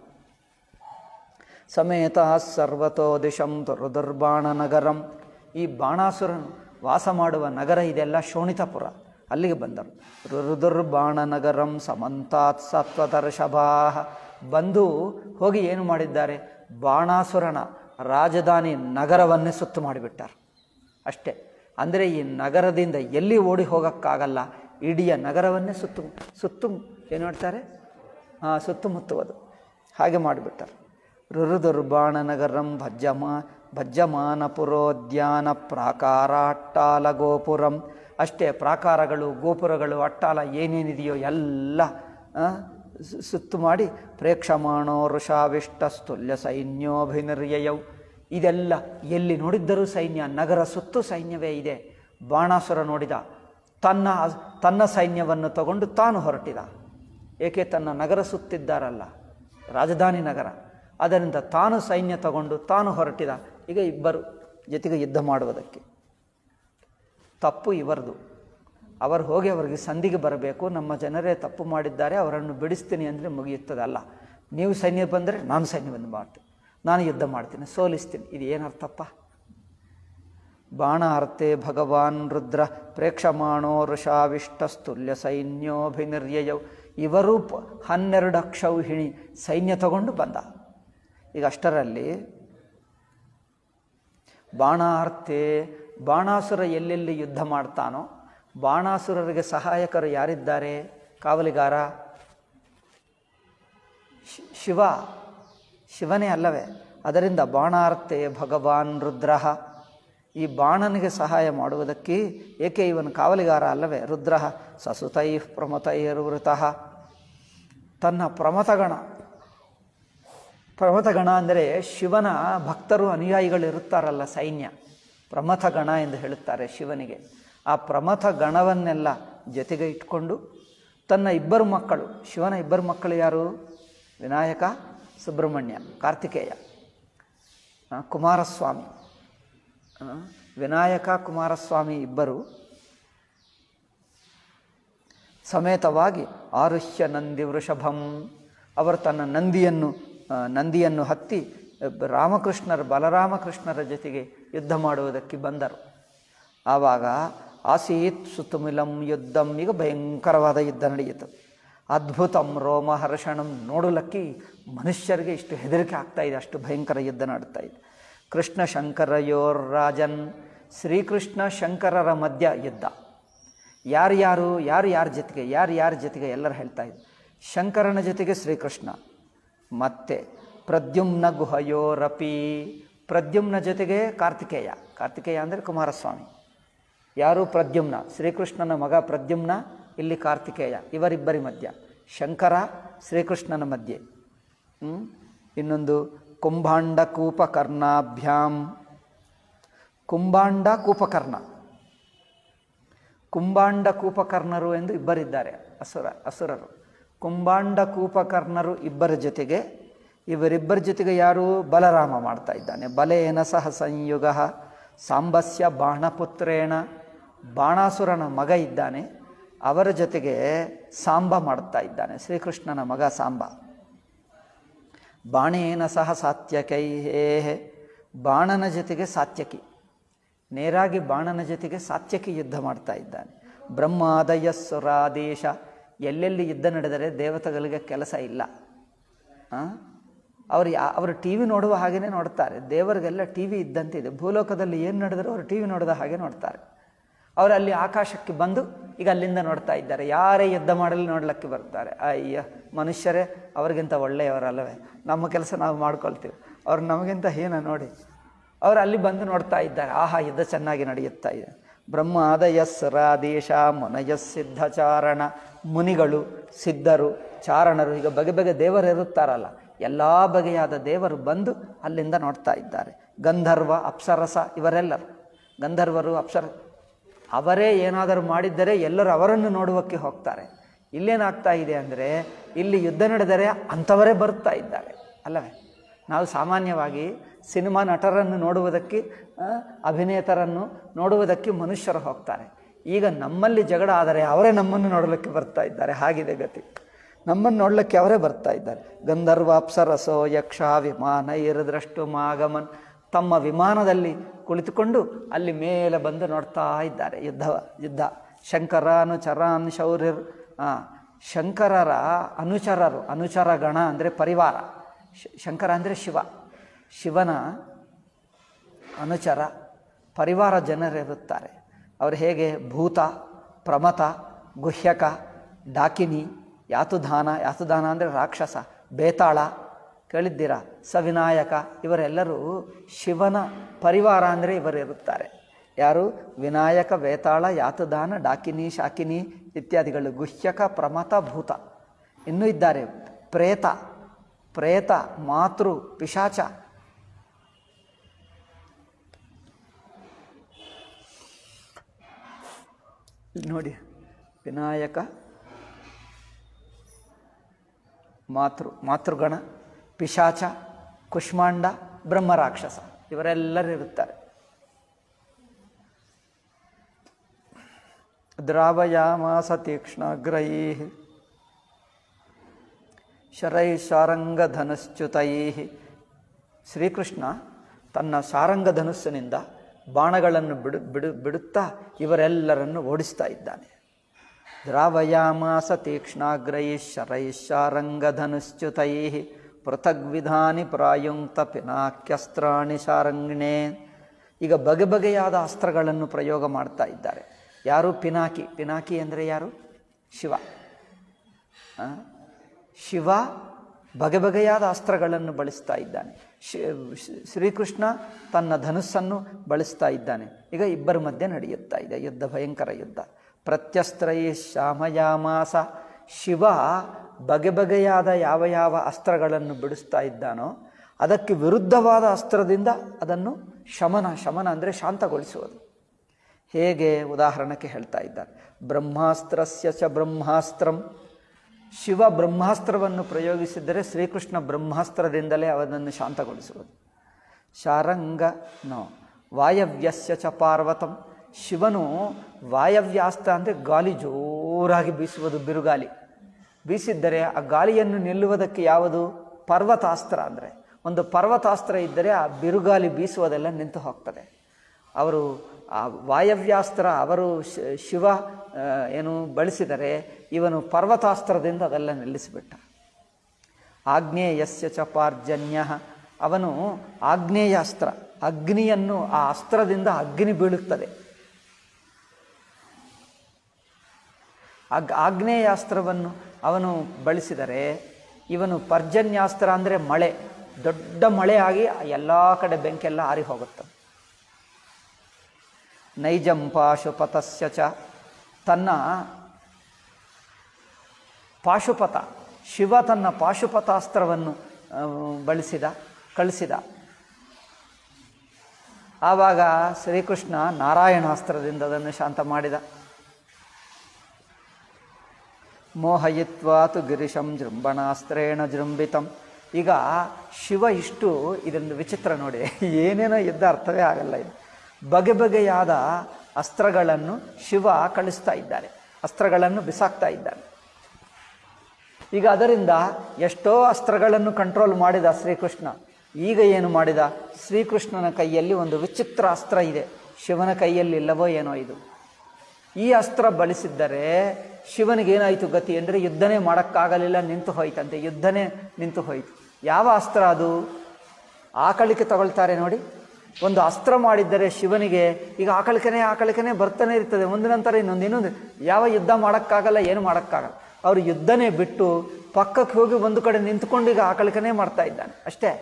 ಸಮೇತ ಸರ್ವತೋ ದಿಶಂ ರುದುರ್ಬಾಣ ನಗರಂ ಈ ಬಾಣಾಸುರನು ವಾಸ ಮಾಡುವ ನಗರ ಇದೆಲ್ಲ ಶೋಣಿತಪುರ ಅಲ್ಲಿಗೆ ಬಂದರು ರುದುರ್ಬಾಣ ನಗರಂ ಸಮಂತಾತ್ ಸತ್ವದರ್ಶಭಾ ಬಂದು ಹೋಗಿ ಏನು ಮಾಡಿದ್ದಾರೆ ಬಾಣಾಸುರನ ರಾಜಧಾನಿ ನಗರವನ್ನೇ ಸುತ್ತು ಮಾಡಿಬಿಟ್ಟಾರೆ ಅಷ್ಟೇ ಅಂದರೆ ಈ ನಗರದಿಂದ ಎಲ್ಲಿ ಓಡಿ ಹೋಗೋಕ್ಕಾಗಲ್ಲ ಇಡೀ ನಗರವನ್ನೇ ಸುತ್ತು ಸುತ್ತು ಏನು ಮಾಡ್ತಾರೆ ಹಾಂ ಸುತ್ತಮುತ್ತುವುದು ಹಾಗೆ ಮಾಡಿಬಿಟ್ಟಾರೆ ರುರುದುರ್ಬಾಣ ನಗರಂ ಭಜ್ಜಮ ಭಜ್ಜಮಾನ ಪುರೋದ್ಯಾನ ಪ್ರಾಕಾರಾಟ್ಟಾಲ ಗೋಪುರಂ ಅಷ್ಟೇ ಪ್ರಾಕಾರಗಳು ಗೋಪುರಗಳು ಅಟ್ಟಾಲ ಏನೇನಿದೆಯೋ ಎಲ್ಲ ಆ, ಸು- ಸುತ್ತು ಮಾಡಿ ಪ್ರೇಕ್ಷಮಾಣೋ ವೃಷಾವಿಷ್ಟಸ್ತುಲ್ಯ ಸೈನ್ಯೋಭಿನಿರ್ಯಯೌ ಇದೆಲ್ಲ ಎಲ್ಲಿ ನೋಡಿದ್ದರೂ ಸೈನ್ಯ ನಗರ ಸುತ್ತು ಸೈನ್ಯವೇ ಇದೆ ಬಾಣಾಸುರ ನೋಡಿದ ತನ್ನ ತನ್ನ ಸೈನ್ಯವನ್ನು ತಗೊಂಡು ತಾನು ಹೊರಟಿದ ಏಕೆ ತನ್ನ ನಗರ ಸುತ್ತಿದ್ದಾರಲ್ಲ ರಾಜಧಾನಿ ನಗರ ಅದರಿಂದ ತಾನು ಸೈನ್ಯ ತಗೊಂಡು ತಾನು ಹೊರಟಿದ ಈಗ ಇಬ್ಬರು ಜೊತೆಗೆ ಯುದ್ಧ ಮಾಡುವುದಕ್ಕೆ ತಪ್ಪು ಇವರದು ಅವರು ಹೋಗಿ ಅವರಿಗೆ ಸಂಧಿಗೆ ಬರಬೇಕು ನಮ್ಮ ಜನರೇ ತಪ್ಪು ಮಾಡಿದ್ದಾರೆ ಅವರನ್ನು ಬಿಡಿಸ್ತೀನಿ ಅಂದರೆ ಮುಗಿಯುತ್ತದಲ್ಲ ನೀವು ಸೈನ್ಯ ಬಂದರೆ ನಾನು ಸೈನ್ಯವನ್ನು ಮಾಡ್ತೀನಿ ನಾನು ಯುದ್ಧ ಮಾಡ್ತೀನಿ ಸೋಲಿಸ್ತೀನಿ ಇದು ಏನರ್ಥಪ್ಪ ಬಾಣ ಅರ್ಥೆ ಭಗವಾನ್ ರುದ್ರ ಪ್ರೇಕ್ಷಮಾಣೋ ಋಷಾವಿಷ್ಟಸ್ತುಲ್ಯ ಸೈನ್ಯೋಭಿನಿರ್ಯಯೌ ಇವರು ಪ ಹನ್ನೆರಡು ಅಕ್ಷೌಹಿಣಿ ಸೈನ್ಯ ತಗೊಂಡು ಬಂದ ಈಗ ಅಷ್ಟರಲ್ಲಿ ಬಾಣಾರ್ತೆ ಬಾಣಾಸುರ ಎಲ್ಲೆಲ್ಲಿ ಯುದ್ಧ ಮಾಡ್ತಾನೋ ಬಾಣಾಸುರರಿಗೆ ಸಹಾಯಕರು ಯಾರಿದ್ದಾರೆ ಕಾವಲಿಗಾರ ಶಿ- ಶಿವ ಶಿವನೇ ಅಲ್ಲವೇ ಅದರಿಂದ ಬಾಣಾರ್ತೆ ಭಗವಾನ್ ರುದ್ರ ಈ ಬಾಣನಿಗೆ ಸಹಾಯ ಮಾಡುವುದಕ್ಕೆ ಏಕೆ ಇವನು ಕಾವಲಿಗಾರ ಅಲ್ಲವೇ ರುದ್ರ ಸಸುತೈ ಪ್ರಮತೈರ್ವೃತಃ ತನ್ನ ಪ್ರಮತಗಣ ಪ್ರಮಥಗಣ ಅಂದರೆ ಶಿವನ ಭಕ್ತರು ಅನುಯಾಯಿಗಳು ಇರುತ್ತಾರಲ್ಲ ಸೈನ್ಯ ಪ್ರಮಥಗಣ ಎಂದು ಹೇಳುತ್ತಾರೆ ಶಿವನಿಗೆ ಆ ಪ್ರಮಥ ಗಣವನ್ನೆಲ್ಲ ಜೊತೆಗೆ ಇಟ್ಕೊಂಡು ತನ್ನ ಇಬ್ಬರು ಮಕ್ಕಳು ಶಿವನ ಇಬ್ಬರು ಮಕ್ಕಳು ಯಾರು ವಿನಾಯಕ ಸುಬ್ರಹ್ಮಣ್ಯ ಕಾರ್ತಿಕೇಯ ಆ, ಕುಮಾರಸ್ವಾಮಿ ಆ, ವಿನಾಯಕ ಕುಮಾರಸ್ವಾಮಿ ಇಬ್ಬರು ಸಮೇತವಾಗಿ ಆರುಷ್ಯ ನಂದಿ ವೃಷಭಂ ಅವರು ತನ್ನ ನಂದಿಯನ್ನು ಆ, ನಂದಿಯನ್ನು ಹತ್ತಿ ಆ, ರಾಮಕೃಷ್ಣರ ಬಲರಾಮಕೃಷ್ಣರ ಜೊತೆಗೆ ಯುದ್ಧ ಮಾಡುವುದಕ್ಕೆ ಬಂದರು ಆವಾಗ ಆಸೀತ್ ಸುತುಮಿಲಂ ಯುದ್ಧಂ ಈಗ ಭಯಂಕರವಾದ ಯುದ್ಧ ನಡೆಯಿತು ಅದ್ಭುತಂ ರೋಮಹರ್ಷಣಂ ನೋಡಲಕ್ಕೆ ಮನುಷ್ಯರಿಗೆ ಇಷ್ಟು ಹೆದರಿಕೆ ಆಗ್ತಾ ಇದೆ ಅಷ್ಟು ಭಯಂಕರ ಯುದ್ಧ ನಡ್ತಾ ಇದೆ ಕೃಷ್ಣ ಶಂಕರಯೋರ್ ರಾಜನ್ ಶ್ರೀಕೃಷ್ಣ ಶಂಕರರ ಮಧ್ಯ ಯುದ್ಧ ಯಾರ್ಯಾರು ಯಾರು ಯಾರ ಜೊತೆಗೆ ಯಾರು ಯಾರ ಜೊತೆಗೆ ಎಲ್ಲರೂ ಹೇಳ್ತಾ ಇದ್ರು ಶಂಕರನ ಜೊತೆಗೆ ಶ್ರೀಕೃಷ್ಣ ಮತ್ತೆ ಪ್ರದ್ಯುಮ್ನ ಗುಹಯೋರಪಿ ಪ್ರದ್ಯುಮ್ನ ಜೊತೆಗೆ ಕಾರ್ತಿಕೇಯ ಕಾರ್ತಿಕೇಯ ಅಂದರೆ ಕುಮಾರಸ್ವಾಮಿ ಯಾರು ಪ್ರದ್ಯುಮ್ನ ಶ್ರೀಕೃಷ್ಣನ ಮಗ ಪ್ರದ್ಯುಮ್ನ ಇಲ್ಲಿ ಕಾರ್ತಿಕೇಯ ಇವರಿಬ್ಬರಿ ಮಧ್ಯ ಶಂಕರ ಶ್ರೀಕೃಷ್ಣನ ಮಧ್ಯೆ ಹ್ಮ್? ಇನ್ನೊಂದು ಕುಂಭಾಂಡ ಕೂಪಕರ್ಣಾಭ್ಯಾಂ ಕುಂಭಾಂಡ ಕೂಪಕರ್ಣ ಕುಂಭಾಂಡ ಕೂಪಕರ್ಣರು ಎಂದು ಇಬ್ಬರಿದ್ದಾರೆ ಅಸುರ ಅಸುರರು ಕುಂಭಾಂಡ ಕೂಪಕರ್ಣರು ಇಬ್ಬರ ಜೊತೆಗೆ ಇವರಿಬ್ಬರ ಜೊತೆಗೆ ಯಾರು ಬಲರಾಮ ಮಾಡ್ತಾ ಇದ್ದಾನೆ ಬಲೇನ ಸಹ ಸಂಯುಗ ಸಾಂಬಸ್ಯ ಬಾಣಪುತ್ರೇಣ ಬಾಣಾಸುರನ ಮಗ ಇದ್ದಾನೆ ಅವರ ಜೊತೆಗೆ ಸಾಂಬ ಮಾಡುತ್ತಾ ಇದ್ದಾನೆ ಶ್ರೀಕೃಷ್ಣನ ಮಗ ಸಾಂಬ ಬಾಣೇನ ಸಹ ಸಾತ್ಯಕೈ ಬಾಣನ ಜೊತೆಗೆ ಸಾತ್ಯಕಿ ನೇರಾಗಿ ಬಾಣನ ಜೊತೆಗೆ ಸಾತ್ಯಕಿ ಯುದ್ಧ ಮಾಡ್ತಾ ಇದ್ದಾನೆ ಬ್ರಹ್ಮಾದಯ ಸುರಾದೇಶ ಎಲ್ಲೆಲ್ಲಿ ಯುದ್ಧ ನಡೆದರೆ ದೇವತೆಗಳಿಗೆ ಕೆಲಸ ಇಲ್ಲ ಆ? ಅವರು ಯಾ ಅವರು ಟಿ ವಿ ನೋಡುವ ಹಾಗೆಯೇ ನೋಡ್ತಾರೆ ದೇವರಿಗೆಲ್ಲ ಟಿ ವಿ ಇದ್ದಂತೆ ಇದೆ ಭೂಲೋಕದಲ್ಲಿ ಏನು ನಡೆದರೂ ಅವರು ಟಿ ವಿ ನೋಡಿದ ಹಾಗೆ ನೋಡ್ತಾರೆ ಅವರು ಅಲ್ಲಿ ಆಕಾಶಕ್ಕೆ ಬಂದು ಈಗ ಅಲ್ಲಿಂದ ನೋಡ್ತಾ ಇದ್ದಾರೆ ಯಾರೇ ಯುದ್ಧ ಮಾಡಲು ನೋಡ್ಲಿಕ್ಕೆ ಬರ್ತಾರೆ ಅಯ್ಯ ಮನುಷ್ಯರೇ ಅವ್ರಿಗಿಂತ ಒಳ್ಳೆಯವರಲ್ಲವೇ ನಮ್ಮ ಕೆಲಸ ನಾವು ಮಾಡ್ಕೊಳ್ತೀವಿ ಅವ್ರು ನಮಗಿಂತ ಹೀನ ನೋಡಿ ಅವರು ಅಲ್ಲಿ ಬಂದು ನೋಡ್ತಾ ಇದ್ದಾರೆ ಆಹಾ ಯುದ್ಧ ಚೆನ್ನಾಗಿ ನಡೆಯುತ್ತಾ ಇದೆ ಬ್ರಹ್ಮಾದಯಸ್ರಾದೇಶ ಮುನಯಸ್ಸಿದ್ಧಚಾರಣ ಮುನಿಗಳು ಸಿದ್ಧರು ಚಾರಣರು ಈಗ ಬಗೆ ಬಗೆ ದೇವರು ಇರುತ್ತಾರಲ್ಲ ಎಲ್ಲ ಬಗೆಯಾದ ದೇವರು ಬಂದು ಅಲ್ಲಿಂದ ನೋಡ್ತಾ ಇದ್ದಾರೆ ಗಂಧರ್ವ ಅಪ್ಸರಸ ಇವರೆಲ್ಲರು ಗಂಧರ್ವರು ಅಪ್ಸರ ಅವರೇ ಏನಾದರೂ ಮಾಡಿದ್ದರೆ ಎಲ್ಲರೂ ಅವರನ್ನು ನೋಡುವಕ್ಕೆ ಹೋಗ್ತಾರೆ ಇಲ್ಲೇನಾಗ್ತಾ ಇದೆ ಅಂದರೆ ಇಲ್ಲಿ ಯುದ್ಧ ನಡೆದರೆ ಅಂಥವರೇ ಬರುತ್ತಾ ಇದ್ದಾರೆ ಅಲ್ಲವೇ ನಾವು ಸಾಮಾನ್ಯವಾಗಿ ಸಿನಿಮಾ ನಟರನ್ನು ನೋಡುವುದಕ್ಕೆ ಆ, ಅಭಿನೇತರನ್ನು ನೋಡುವುದಕ್ಕೆ ಮನುಷ್ಯರು ಹೋಗ್ತಾರೆ ಈಗ ನಮ್ಮಲ್ಲಿ ಜಗಳ ಆದರೆ ಅವರೇ ನಮ್ಮನ್ನು ನೋಡಲಿಕ್ಕೆ ಬರ್ತಾ ಇದ್ದಾರೆ ಹಾಗಿದೆ ಗತಿ ನಮ್ಮನ್ನು ನೋಡಲಿಕ್ಕೆ ಅವರೇ ಬರ್ತಾ ಇದ್ದಾರೆ ಗಂಧರ್ವ ಅಪ್ಸರಸೋ ಯಕ್ಷ ವಿಮಾನ ಇರದ್ರಷ್ಟು ಮಾಗಮನ್ ತಮ್ಮ ವಿಮಾನದಲ್ಲಿ ಕುಳಿತುಕೊಂಡು ಅಲ್ಲಿ ಮೇಲೆ ಬಂದು ನೋಡ್ತಾ ಇದ್ದಾರೆ ಯುದ್ಧ ಯುದ್ಧ ಶಂಕರ ಅನುಚರಾನ್ ಶೌರ್ಯರು ಆ, ಶಂಕರರ ಅನುಚರರು ಅನುಚರ ಗಣ ಅಂದರೆ ಪರಿವಾರ ಶ- ಶಂಕರ ಅಂದರೆ ಶಿವ ಶಿವನ ಅನುಚರ ಪರಿವಾರ ಜನರಿರುತ್ತಾರೆ ಅವರು ಹೇಗೆ ಭೂತ ಪ್ರಮತ ಗುಹ್ಯಕ ಡಾಕಿನಿ ಯಾತುಧಾನ ಯಾತುಧಾನ ಅಂದರೆ ರಾಕ್ಷಸ ಬೇತಾಳ ಕೇಳಿದ್ದೀರಾ ಸವಿನಾಯಕ ಇವರೆಲ್ಲರೂ ಶಿವನ ಪರಿವಾರ ಅಂದರೆ ಇವರು ಇರುತ್ತಾರೆ ಯಾರು ವಿನಾಯಕ ಬೇತಾಳ ಯಾತುದಾನ ಡಾಕಿನಿ ಶಾಕಿನಿ ಇತ್ಯಾದಿಗಳು ಗುಹ್ಯಕ ಪ್ರಮತ ಭೂತ ಇನ್ನೂ ಇದ್ದಾರೆ ಪ್ರೇತ ಪ್ರೇತ ಮಾತೃ ಪಿಶಾಚ ಇಲ್ಲಿ ನೋಡಿ ವಿನಾಯಕ ಮಾತೃ ಮಾತೃಗಣ ಪಿಶಾಚ ಕುಷ್ಮಾಂಡ ಬ್ರಹ್ಮರಾಕ್ಷಸ ಇವರೆಲ್ಲರೂ ಇರುತ್ತಾರೆ ದ್ರಾವಯಾಮಾಸ ತೀಕ್ಷ್ಣಗ್ರೈ ಶರೈ ಶಾರಂಗಧನುಶ್ಚ್ಯುತೈ ಶ್ರೀಕೃಷ್ಣ ತನ್ನ ಶಾರಂಗಧನುಸ್ಸಿನಿಂದ ಬಾಣಗಳನ್ನು ಬಿಡು ಬಿಡು ಬಿಡುತ್ತಾ ಇವರೆಲ್ಲರನ್ನು ಓಡಿಸ್ತಾ ಇದ್ದಾನೆ ದ್ರಾವಯಾಮಾಸ ತೀಕ್ಷ್ಣಾಗ್ರೈ ಶರೈ ಶಾರಂಗಧನುಶ್ಚ್ಯುತೈ ಪೃಥಗ್ವಿಧಾನಿ ಪ್ರಾಯುಂಕ್ತ ಪಿನಾಕ್ಯಸ್ತ್ರಾಣಿ ಶಾರಂಗಿಣೆ ಈಗ ಬಗೆ ಬಗೆಯಾದ ಅಸ್ತ್ರಗಳನ್ನು ಪ್ರಯೋಗ ಮಾಡ್ತಾ ಇದ್ದಾರೆ ಯಾರು ಪಿನಾಕಿ ಪಿನಾಕಿ ಅಂದರೆ ಯಾರು ಶಿವ ಆ? ಶಿವ ಬಗೆ ಬಗೆಯಾದ ಅಸ್ತ್ರಗಳನ್ನು ಬಳಸ್ತಾ ಇದ್ದಾನೆ ಶಿ- ಶ್- ಶ್ರೀಕೃಷ್ಣ ತನ್ನ ಧನುಸ್ಸನ್ನು ಬಳಸ್ತಾ ಇದ್ದಾನೆ ಈಗ ಇಬ್ಬರ ಮಧ್ಯೆ ನಡೆಯುತ್ತಾ ಇದೆ ಯುದ್ಧ ಭಯಂಕರ ಯುದ್ಧ ಪ್ರತ್ಯಸ್ತ್ರೈ ಶಾಮಯಾಮಾಸ ಶಿವ ಬಗೆ ಬಗೆಯಾದ ಯಾವ ಯಾವ ಅಸ್ತ್ರಗಳನ್ನು ಬಿಡಿಸ್ತಾ ಇದ್ದಾನೋ ಅದಕ್ಕೆ ವಿರುದ್ಧವಾದ ಅಸ್ತ್ರದಿಂದ ಅದನ್ನು ಶಮನ ಶಮನ ಅಂದರೆ ಶಾಂತಗೊಳಿಸುವುದು ಹೇಗೆ ಉದಾಹರಣೆಗೆ ಹೇಳ್ತಾ ಇದ್ದಾರೆ ಬ್ರಹ್ಮಾಸ್ತ್ರಸ್ಯ ಚ ಬ್ರಹ್ಮಾಸ್ತ್ರಂ ಶಿವ ಬ್ರಹ್ಮಾಸ್ತ್ರವನ್ನು ಪ್ರಯೋಗಿಸಿದರೆ ಶ್ರೀಕೃಷ್ಣ ಬ್ರಹ್ಮಾಸ್ತ್ರದಿಂದಲೇ ಅವನನ್ನು ಶಾಂತಗೊಳಿಸುವುದು ಶಾರಂಗ ನೋ ವಾಯವ್ಯಸ್ಯ ಚ ಪಾರ್ವತಂ ಶಿವನು ವಾಯವ್ಯಾಸ್ತ್ರ ಅಂದರೆ ಗಾಳಿ ಜೋರಾಗಿ ಬೀಸುವುದು ಬಿರುಗಾಲಿ ಬೀಸಿದ್ದರೆ ಆ ಗಾಳಿಯನ್ನು ನಿಲ್ಲುವುದಕ್ಕೆ ಯಾವುದು ಪರ್ವತಾಸ್ತ್ರ ಅಂದರೆ ಒಂದು ಪರ್ವತಾಸ್ತ್ರ ಇದ್ದರೆ ಆ ಬಿರುಗಾಲಿ ಬೀಸುವುದೆಲ್ಲ ನಿಂತು ಹೋಗ್ತದೆ ಅವರು ಆ ವಾಯವ್ಯಾಸ್ತ್ರ ಅವರು ಶಿ- ಶಿವ ಆ, ಏನು ಬಳಸಿದರೆ ಇವನು ಪರ್ವತಾಸ್ತ್ರದಿಂದ ಅದೆಲ್ಲ ನಿಲ್ಲಿಸಿಬಿಟ್ಟ ಆಗ್ನೇಯಸ್ಯ ಚ ಪಾರ್ಜನ್ಯ ಅವನು ಆಗ್ನೇಯಾಸ್ತ್ರ ಅಗ್ನಿಯನ್ನು ಆ ಅಸ್ತ್ರದಿಂದ ಅಗ್ನಿ ಬೀಳುತ್ತದೆ ಅಗ್ ಆಗ್ನೇಯಾಸ್ತ್ರವನ್ನು ಅವನು ಬಳಸಿದರೆ ಇವನು ಪರ್ಜನ್ಯಾಸ್ತ್ರ ಅಂದರೆ ಮಳೆ ದೊಡ್ಡ ಮಳೆ ಆಗಿ ಎಲ್ಲ ಕಡೆ ಬೆಂಕೆಲ್ಲ ಆರಿ ಹೋಗುತ್ತೆ ನೈಜಂ ಪಾಶುಪತಸ್ಯ ಚ ತನ್ನ ಪಾಶುಪತ ಶಿವ ತನ್ನ ಪಾಶುಪತಾಸ್ತ್ರವನ್ನು ಆ, ಬಳಸಿದ ಕಳಿಸಿದ ಆವಾಗ ಶ್ರೀಕೃಷ್ಣ ನಾರಾಯಣಾಸ್ತ್ರದಿಂದ ಅದನ್ನು ಶಾಂತ ಮಾಡಿದ ಮೋಹಯಿತ್ವಾತು ಗಿರಿಶಂ ಜೃಂಭಣಾಸ್ತ್ರೇಣ ಜೃಂಭಿತಂ ಈಗ ಶಿವ ಇಷ್ಟು ಇದೊಂದು ವಿಚಿತ್ರ ನೋಡಿ ಏನೇನೋ ಯುದ್ಧ ಅರ್ಥವೇ ಆಗಲ್ಲ ಇದು ಬಗೆ ಬಗೆಯಾದ ಅಸ್ತ್ರಗಳನ್ನು ಶಿವ ಕಳಿಸ್ತಾ ಇದ್ದಾರೆ ಅಸ್ತ್ರಗಳನ್ನು ಬಿಸಾಕ್ತಾ ಇದ್ದಾನೆ ಈಗ ಅದರಿಂದ ಎಷ್ಟೋ ಅಸ್ತ್ರಗಳನ್ನು ಕಂಟ್ರೋಲ್ ಮಾಡಿದ ಶ್ರೀಕೃಷ್ಣ ಈಗ ಏನು ಮಾಡಿದ ಶ್ರೀಕೃಷ್ಣನ ಕೈಯಲ್ಲಿ ಒಂದು ವಿಚಿತ್ರ ಅಸ್ತ್ರ ಇದೆ ಶಿವನ ಕೈಯಲ್ಲಿ ಇಲ್ಲವೋ ಏನೋ ಇದು ಈ ಅಸ್ತ್ರ ಬಳಸಿದ್ದರೆ ಶಿವನಿಗೇನಾಯಿತು ಗತಿ ಅಂದರೆ ಯುದ್ಧನೇ ಮಾಡೋಕ್ಕಾಗಲಿಲ್ಲ ನಿಂತು ಹೋಯ್ತಂತೆ ಯುದ್ಧನೇ ನಿಂತು ಹೋಯಿತು ಯಾವ ಅಸ್ತ್ರ ಅದು ಆಕಳಿಕೆ ತಗೊಳ್ತಾರೆ ನೋಡಿ ಒಂದು ಅಸ್ತ್ರ ಮಾಡಿದ್ದರೆ ಶಿವನಿಗೆ ಈಗ ಆಕಳಿಕೆನೇ ಆಕಳಿಕೆನೇ ಬರ್ತಾನೆ ಇರ್ತದೆ ಒಂದು ನಂತರ ಇನ್ನೊಂದು ಇನ್ನೊಂದು ಯಾವ ಯುದ್ಧ ಮಾಡೋಕ್ಕಾಗಲ್ಲ ಏನು ಮಾಡೋಕ್ಕಾಗಲ್ಲ ಅವರು ಯುದ್ಧನೇ ಬಿಟ್ಟು ಪಕ್ಕಕ್ಕೆ ಹೋಗಿ ಒಂದು ಕಡೆ ನಿಂತ್ಕೊಂಡು ಈಗ ಆಕಳಿಕೆನೇ ಮಾಡ್ತಾ ಇದ್ದಾನೆ ಅಷ್ಟೇ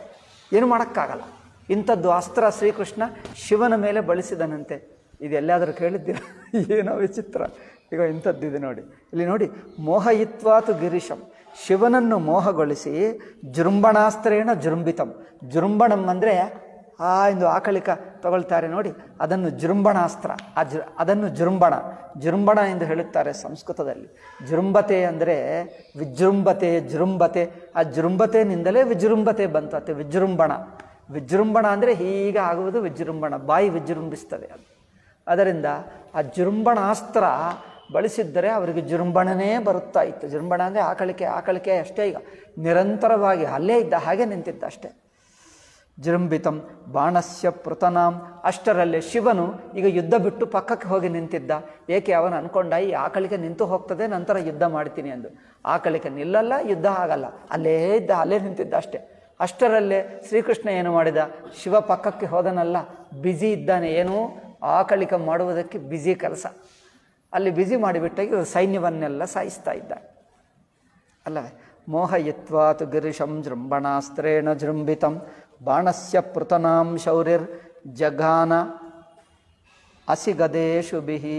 ಏನು ಮಾಡೋಕ್ಕಾಗಲ್ಲ ಇಂಥದ್ದು ಅಸ್ತ್ರ ಶ್ರೀಕೃಷ್ಣ ಶಿವನ ಮೇಲೆ ಬಳಸಿದನಂತೆ ಇದೆಲ್ಲಾದರೂ ಕೇಳಿದ್ದೀರ ಏನೋ ವಿಚಿತ್ರ ಈಗ ಇಂಥದ್ದಿದೆ ನೋಡಿ ಇಲ್ಲಿ ನೋಡಿ ಮೋಹಯಿತ್ವಾತು ಗಿರೀಶಂ ಶಿವನನ್ನು ಮೋಹಗೊಳಿಸಿ ಜೃಂಭಣಾಸ್ತ್ರೇಣ ಜೃಂಭಿತಂ ಜೃಂಭಣಂ ಅಂದರೆ ಆ ಒಂದು ಆಕಳಿಕ ತಗೊಳ್ತಾರೆ ನೋಡಿ ಅದನ್ನು ಜೃಂಭಣಾಸ್ತ್ರ ಆ ಜೃ ಅದನ್ನು ಜೃಂಭಣ ಜೃಂಭಣ ಎಂದು ಹೇಳುತ್ತಾರೆ ಸಂಸ್ಕೃತದಲ್ಲಿ ಜೃಂಭತೆ ಅಂದರೆ ವಿಜೃಂಭತೆ ಜೃಂಭತೆ ಆ ಜೃಂಭತೆನಿಂದಲೇ ವಿಜೃಂಭತೆ ಬಂತು ಅತ್ತೆ ವಿಜೃಂಭಣ ವಿಜೃಂಭಣ ಅಂದರೆ ಹೀಗೆ ಆಗುವುದು ವಿಜೃಂಭಣ ಬಾಯಿ ವಿಜೃಂಭಿಸ್ತದೆ ಅದು ಅದರಿಂದ ಆ ಜೃಂಭಣಾಸ್ತ್ರ ಬಳಸಿದ್ದರೆ ಅವರಿಗೆ ಜೃಂಭಣನೇ ಬರುತ್ತಾ ಇತ್ತು ಜೃಂಭಣ ಅಂದರೆ ಆಕಳಿಕೆ ಆಕಳಿಕೆ ಅಷ್ಟೇ ಈಗ ನಿರಂತರವಾಗಿ ಅಲ್ಲೇ ಇದ್ದ ಹಾಗೆ ನಿಂತಿದ್ದ ಅಷ್ಟೇ ಜೃಂಭಿತಂ ಬಾಣಸ್ಯ ಪೃತನಾಂ ಅಷ್ಟರಲ್ಲೇ ಶಿವನು ಈಗ ಯುದ್ಧ ಬಿಟ್ಟು ಪಕ್ಕಕ್ಕೆ ಹೋಗಿ ನಿಂತಿದ್ದ ಏಕೆ ಅವನು ಅನ್ಕೊಂಡ ಈ ಆಕಳಿಕೆ ನಿಂತು ಹೋಗ್ತದೆ ನಂತರ ಯುದ್ಧ ಮಾಡ್ತೀನಿ ಎಂದು ಆಕಳಿಕೆ ನಿಲ್ಲಲ್ಲ ಯುದ್ಧ ಆಗಲ್ಲ ಅಲ್ಲೇ ಇದ್ದ ಅಲ್ಲೇ ನಿಂತಿದ್ದ ಅಷ್ಟೇ ಅಷ್ಟರಲ್ಲೇ ಶ್ರೀಕೃಷ್ಣ ಏನು ಮಾಡಿದ ಶಿವ ಪಕ್ಕಕ್ಕೆ ಹೋದನಲ್ಲ ಬ್ಯುಸಿ ಇದ್ದಾನೆ ಏನು ಆಕಳಿಕ ಮಾಡುವುದಕ್ಕೆ ಬ್ಯುಸಿ ಕೆಲಸ ಅಲ್ಲಿ ಬ್ಯುಸಿ ಮಾಡಿಬಿಟ್ಟಾಗ ಇವರು ಸೈನ್ಯವನ್ನೆಲ್ಲ ಸಾಯಿಸ್ತಾ ಇದ್ದ ಅಲ್ಲವೇ ಮೋಹಯಿತ್ವಾತು ಗಿರಿಶಂ ಜೃಂಭಣಾಸ್ತ್ರೇಣ ಜೃಂಭಿತಂ ಬಾಣಸ್ಯ ಪೃತನಾಂ ಶೌರ್ಯರ್ ಜಗಾನ ಅಸಿಗದೇಶು ಬಿಹಿ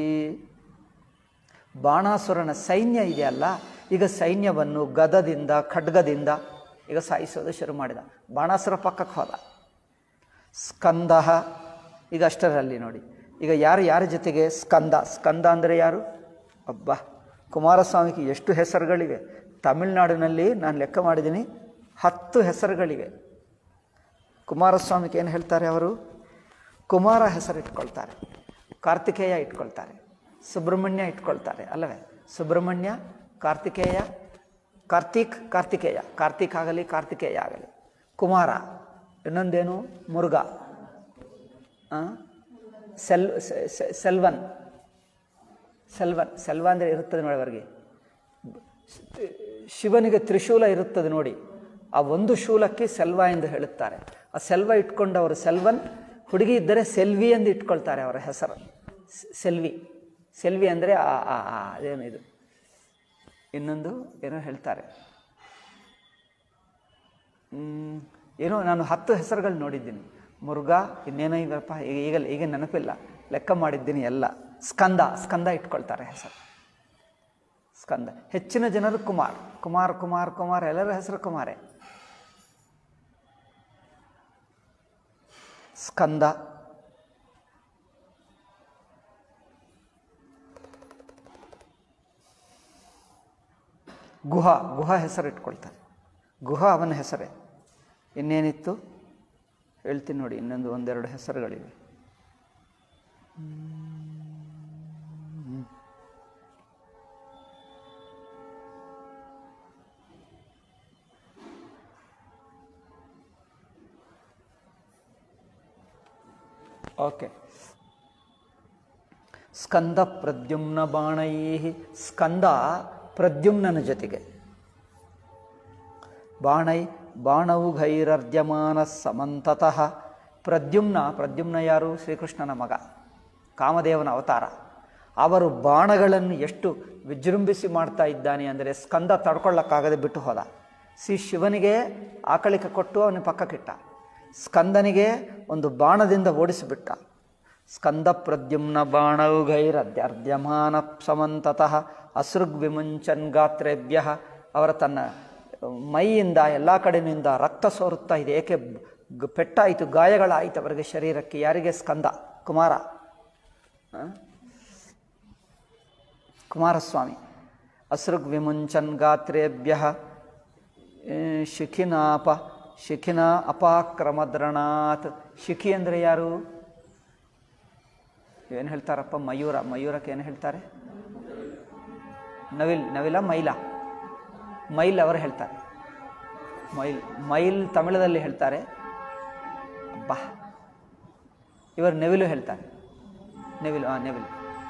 ಬಾಣಾಸುರನ ಸೈನ್ಯ ಇದೆಯಲ್ಲ ಈಗ ಸೈನ್ಯವನ್ನು ಗದದಿಂದ ಖಡ್ಗದಿಂದ ಈಗ ಸಾಯಿಸೋದು ಶುರು ಮಾಡಿದ ಬಾಣಾಸುರ ಪಕ್ಕಕ್ಕೆ ಹೋದ ಸ್ಕಂದ ಈಗ ಅಷ್ಟರಲ್ಲಿ ನೋಡಿ ಈಗ ಯಾರು ಯಾರ ಜೊತೆಗೆ ಸ್ಕಂದ ಸ್ಕಂದ ಅಂದರೆ ಯಾರು ಅಬ್ಬಾ ಕುಮಾರಸ್ವಾಮಿಗೆ ಎಷ್ಟು ಹೆಸರುಗಳಿವೆ ತಮಿಳುನಾಡಿನಲ್ಲಿ ನಾನು ಲೆಕ್ಕ ಮಾಡಿದ್ದೀನಿ ಹತ್ತು ಹೆಸರುಗಳಿವೆ ಕುಮಾರಸ್ವಾಮಿಗೆ ಏನು ಹೇಳ್ತಾರೆ ಅವರು ಕುಮಾರ ಹೆಸರು ಇಟ್ಕೊಳ್ತಾರೆ ಕಾರ್ತಿಕೇಯ ಇಟ್ಕೊಳ್ತಾರೆ ಸುಬ್ರಹ್ಮಣ್ಯ ಇಟ್ಕೊಳ್ತಾರೆ ಅಲ್ಲವೇ ಸುಬ್ರಹ್ಮಣ್ಯ ಕಾರ್ತಿಕೇಯ ಕಾರ್ತಿಕ್ ಕಾರ್ತಿಕೇಯ ಕಾರ್ತಿಕ್ ಆಗಲಿ ಕಾರ್ತಿಕೇಯ ಆಗಲಿ ಕುಮಾರ ಇನ್ನೊಂದೇನು ಮುರುಘ ಆ? ಸೆಲ್ ಸೆ- ಸೆ- ಸೆಲ್ವನ್ ಸೆಲ್ವನ್ ಸೆಲ್ವ ಅಂದರೆ ಇರುತ್ತದೆ ನೋಡಿ ಅವರಿಗೆ ಶಿವನಿಗೆ ತ್ರಿಶೂಲ ಇರುತ್ತದೆ ನೋಡಿ ಆ ಒಂದು ಶೂಲಕ್ಕೆ ಸೆಲ್ವ ಎಂದು ಹೇಳುತ್ತಾರೆ ಆ ಸೆಲ್ವ ಇಟ್ಕೊಂಡವರು ಸೆಲ್ವನ್ ಹುಡುಗಿ ಇದ್ದರೆ ಸೆಲ್ವಿ ಎಂದು ಇಟ್ಕೊಳ್ತಾರೆ ಅವರ ಹೆಸರು ಸ್- ಸೆಲ್ವಿ ಸೆಲ್ವಿ ಅಂದರೆ ಆ ಆ ಆ ಅದೇನು ಇದು ಇನ್ನೊಂದು ಏನೋ ಹೇಳ್ತಾರೆ ಹ್ಮ್, ಏನೋ ನಾನು ಹತ್ತು ಹೆಸರುಗಳು ನೋಡಿದ್ದೀನಿ ಮುರುಘಾ ಇನ್ನೇನೋ ಇವಪ್ಪ ಈಗ ಈಗ ಈಗ ನೆನಪಿಲ್ಲ ಲೆಕ್ಕ ಮಾಡಿದ್ದೀನಿ ಎಲ್ಲ ಸ್ಕಂದ ಸ್ಕಂದ ಇಟ್ಕೊಳ್ತಾರೆ ಹೆಸರು ಸ್ಕಂದ ಹೆಚ್ಚಿನ ಜನರು ಕುಮಾರ್ ಕುಮಾರ್ ಕುಮಾರ್ ಕುಮಾರ್ ಎಲ್ಲರ ಹೆಸರು ಕುಮಾರೇ ಸ್ಕಂದ ಗುಹ ಗುಹ ಹೆಸರು ಇಟ್ಕೊಳ್ತಾರೆ ಗುಹ ಅವನ ಹೆಸರೇ ಇನ್ನೇನಿತ್ತು ಹೇಳ್ತೀನಿ ನೋಡಿ ಇನ್ನೊಂದು ಒಂದೆರಡು ಹೆಸರುಗಳಿವೆ ಓಕೆ ಸ್ಕಂದ ಪ್ರದ್ಯುಮ್ನ ಬಾಣೈ ಸ್ಕಂದ ಪ್ರದ್ಯುಮ್ನನ ಜೊತೆಗೆ ಬಾಣೈ ಬಾಣೌಘೈರರ್ಧ್ಯಮಾನ ಸಮಂತತಃ ಪ್ರದ್ಯುಮ್ನ ಪ್ರದ್ಯುಮ್ನ ಯಾರು ಶ್ರೀಕೃಷ್ಣನ ಮಗ ಕಾಮದೇವನ ಅವತಾರ ಅವರು ಬಾಣಗಳನ್ನು ಎಷ್ಟು ವಿಜೃಂಭಿಸಿ ಮಾಡ್ತಾ ಇದ್ದಾನೆ ಅಂದರೆ ಸ್ಕಂದ ತಡ್ಕೊಳ್ಳೋಕ್ಕಾಗದೆ ಬಿಟ್ಟು ಹೋದ ಶ್ರೀ ಶಿವನಿಗೆ ಆಕಳಿಕ ಕೊಟ್ಟು ಅವನ ಪಕ್ಕಕ್ಕಿಟ್ಟ ಸ್ಕಂದನಿಗೆ ಒಂದು ಬಾಣದಿಂದ ಓಡಿಸಿಬಿಟ್ಟ ಸ್ಕಂದ ಪ್ರದ್ಯುಮ್ನ ಬಾಣೌಘೈರದ್ಯರ್ಧ್ಯಮಾನ ಸಮಂತತಃ ಅಸೃಗ್ ವಿಮುಂಚನ್ ಗಾತ್ರೇಭ್ಯ ಅವರ ತನ್ನ ಮೈಯಿಂದ ಎಲ್ಲ ಕಡೆಯಿಂದ ರಕ್ತ ಸೋರುತ್ತಾ ಇದೆ ಏಕೆ ಗ್- ಪೆಟ್ಟಾಯಿತು ಗಾಯಗಳಾಯಿತು ಅವರಿಗೆ ಶರೀರಕ್ಕೆ ಯಾರಿಗೆ ಸ್ಕಂದ ಕುಮಾರ ಆ? ಕುಮಾರಸ್ವಾಮಿ ಅಸೃಗ್ ವಿಮುಂಚನ್ ಗಾತ್ರೇಭ್ಯ ಶಿಖಿನಾಪ ಶಿಖಿನ ಅಪಾಕ್ರಮದ್ರಣಾತ್ ಶಿಖಿ ಅಂದರೆ ಯಾರು ಏನು ಹೇಳ್ತಾರಪ್ಪ ಮಯೂರ ಮಯೂರಕ್ಕೆ ಏನು ಹೇಳ್ತಾರೆ ನವಿಲ್ ನವಿಲ ಮೈಲ ಮೈಲ್ ಅವರು ಹೇಳ್ತಾರೆ ಮೈಲ್ ಮೈಲ್ ತಮಿಳದಲ್ಲಿ ಹೇಳ್ತಾರೆ ಬಾ ಇವರು ನೆವಿಲು ಹೇಳ್ತಾರೆ ನೆವಿಲು ಹಾಂ ನೆವಿಲು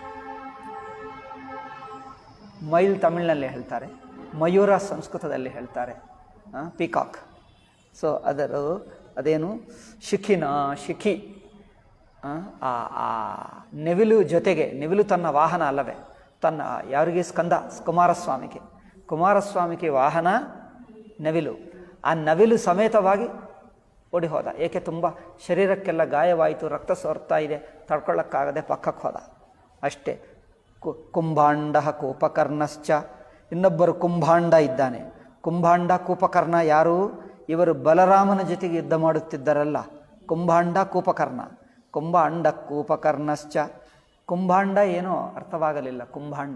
ಮೈಲ್ ತಮಿಳಿನಲ್ಲಿ ಹೇಳ್ತಾರೆ ಮಯೂರ ಸಂಸ್ಕೃತದಲ್ಲಿ ಹೇಳ್ತಾರೆ ಪಿಕಾಕ್ ಸೊ ಅದರ ಅದೇನು ಶಿಖಿನ ಶಿಖಿ ಆ, ಆ ಆ ನೆವಿಲು ಜೊತೆಗೆ ನೆವಿಲು ತನ್ನ ವಾಹನ ಅಲ್ಲವೇ ತನ್ನ ಯಾರಿಗೆ ಸ್ಕಂದ ಕುಮಾರಸ್ವಾಮಿಗೆ ಕುಮಾರಸ್ವಾಮಿಗೆ ವಾಹನ ನವಿಲು ಆ ನವಿಲು ಸಮೇತವಾಗಿ ಓಡಿ ಹೋದ ಏಕೆ ತುಂಬ ಶರೀರಕ್ಕೆಲ್ಲ ಗಾಯವಾಯಿತು ರಕ್ತ ಸೋರ್ತಾ ಇದೆ ತಡ್ಕೊಳ್ಳೋಕ್ಕಾಗದೆ ಪಕ್ಕಕ್ಕೆ ಹೋದ ಅಷ್ಟೇ ಕು ಕುಂಭಾಂಡ ಕೂಪಕರ್ಣಶ್ಚ ಇನ್ನೊಬ್ಬರು ಕುಂಭಾಂಡ ಇದ್ದಾನೆ ಕುಂಭಾಂಡ ಕೂಪಕರ್ಣ ಯಾರು ಇವರು ಬಲರಾಮನ ಜೊತೆಗೆ ಯುದ್ಧ ಮಾಡುತ್ತಿದ್ದರಲ್ಲ ಕುಂಭಾಂಡ ಕೂಪಕರ್ಣ ಕುಂಭಾಂಡ ಕೂಪಕರ್ಣಶ್ಚ ಕುಂಭಾಂಡ ಏನೋ ಅರ್ಥವಾಗಲಿಲ್ಲ ಕುಂಭಾಂಡ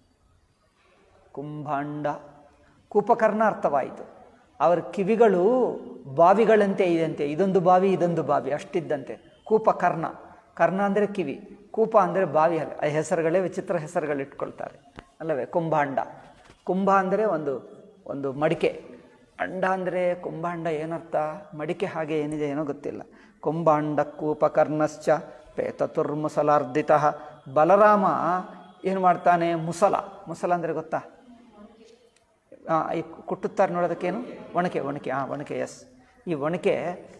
ಕುಂಭಾಂಡ ಕೂಪಕರ್ಣ ಅರ್ಥವಾಯಿತು ಅವರ ಕಿವಿಗಳು ಬಾವಿಗಳಂತೆ ಇದಂತೆ ಇದೊಂದು ಬಾವಿ ಇದೊಂದು ಬಾವಿ ಅಷ್ಟಿದ್ದಂತೆ ಕೂಪಕರ್ಣ ಕರ್ಣ ಅಂದರೆ ಕಿವಿ ಕೂಪ ಅಂದರೆ ಬಾವಿ ಆ ಹೆಸರುಗಳೇ ವಿಚಿತ್ರ ಹೆಸರುಗಳು ಇಟ್ಕೊಳ್ತಾರೆ ಅಲ್ಲವೇ ಕುಂಭಾಂಡ ಕುಂಭ ಅಂದರೆ ಒಂದು ಒಂದು ಮಡಿಕೆ ಅಂಡ ಅಂದರೆ ಕುಂಭಾಂಡ ಏನರ್ಥ ಮಡಿಕೆ ಹಾಗೆ ಏನಿದೆ ಏನೋ ಗೊತ್ತಿಲ್ಲ ಕುಂಭಾಂಡ ಕೂಪಕರ್ಣಶ್ಚ ಪೇತತುರ್ಮುಸಲಾರ್ಧಿತ ಬಲರಾಮ ಏನು ಮಾಡ್ತಾನೆ ಮುಸಲ ಮುಸಲ ಅಂದರೆ ಗೊತ್ತಾ ಆ, ಈ ಕುಟ್ಟುತ್ತಾರೆ ನೋಡೋದಕ್ಕೇನು ಒಣಕೆ ಒಣಕೆ ಹಾಂ ಒಣಕೆ ಎಸ್ ಈ ಒಣಕೆ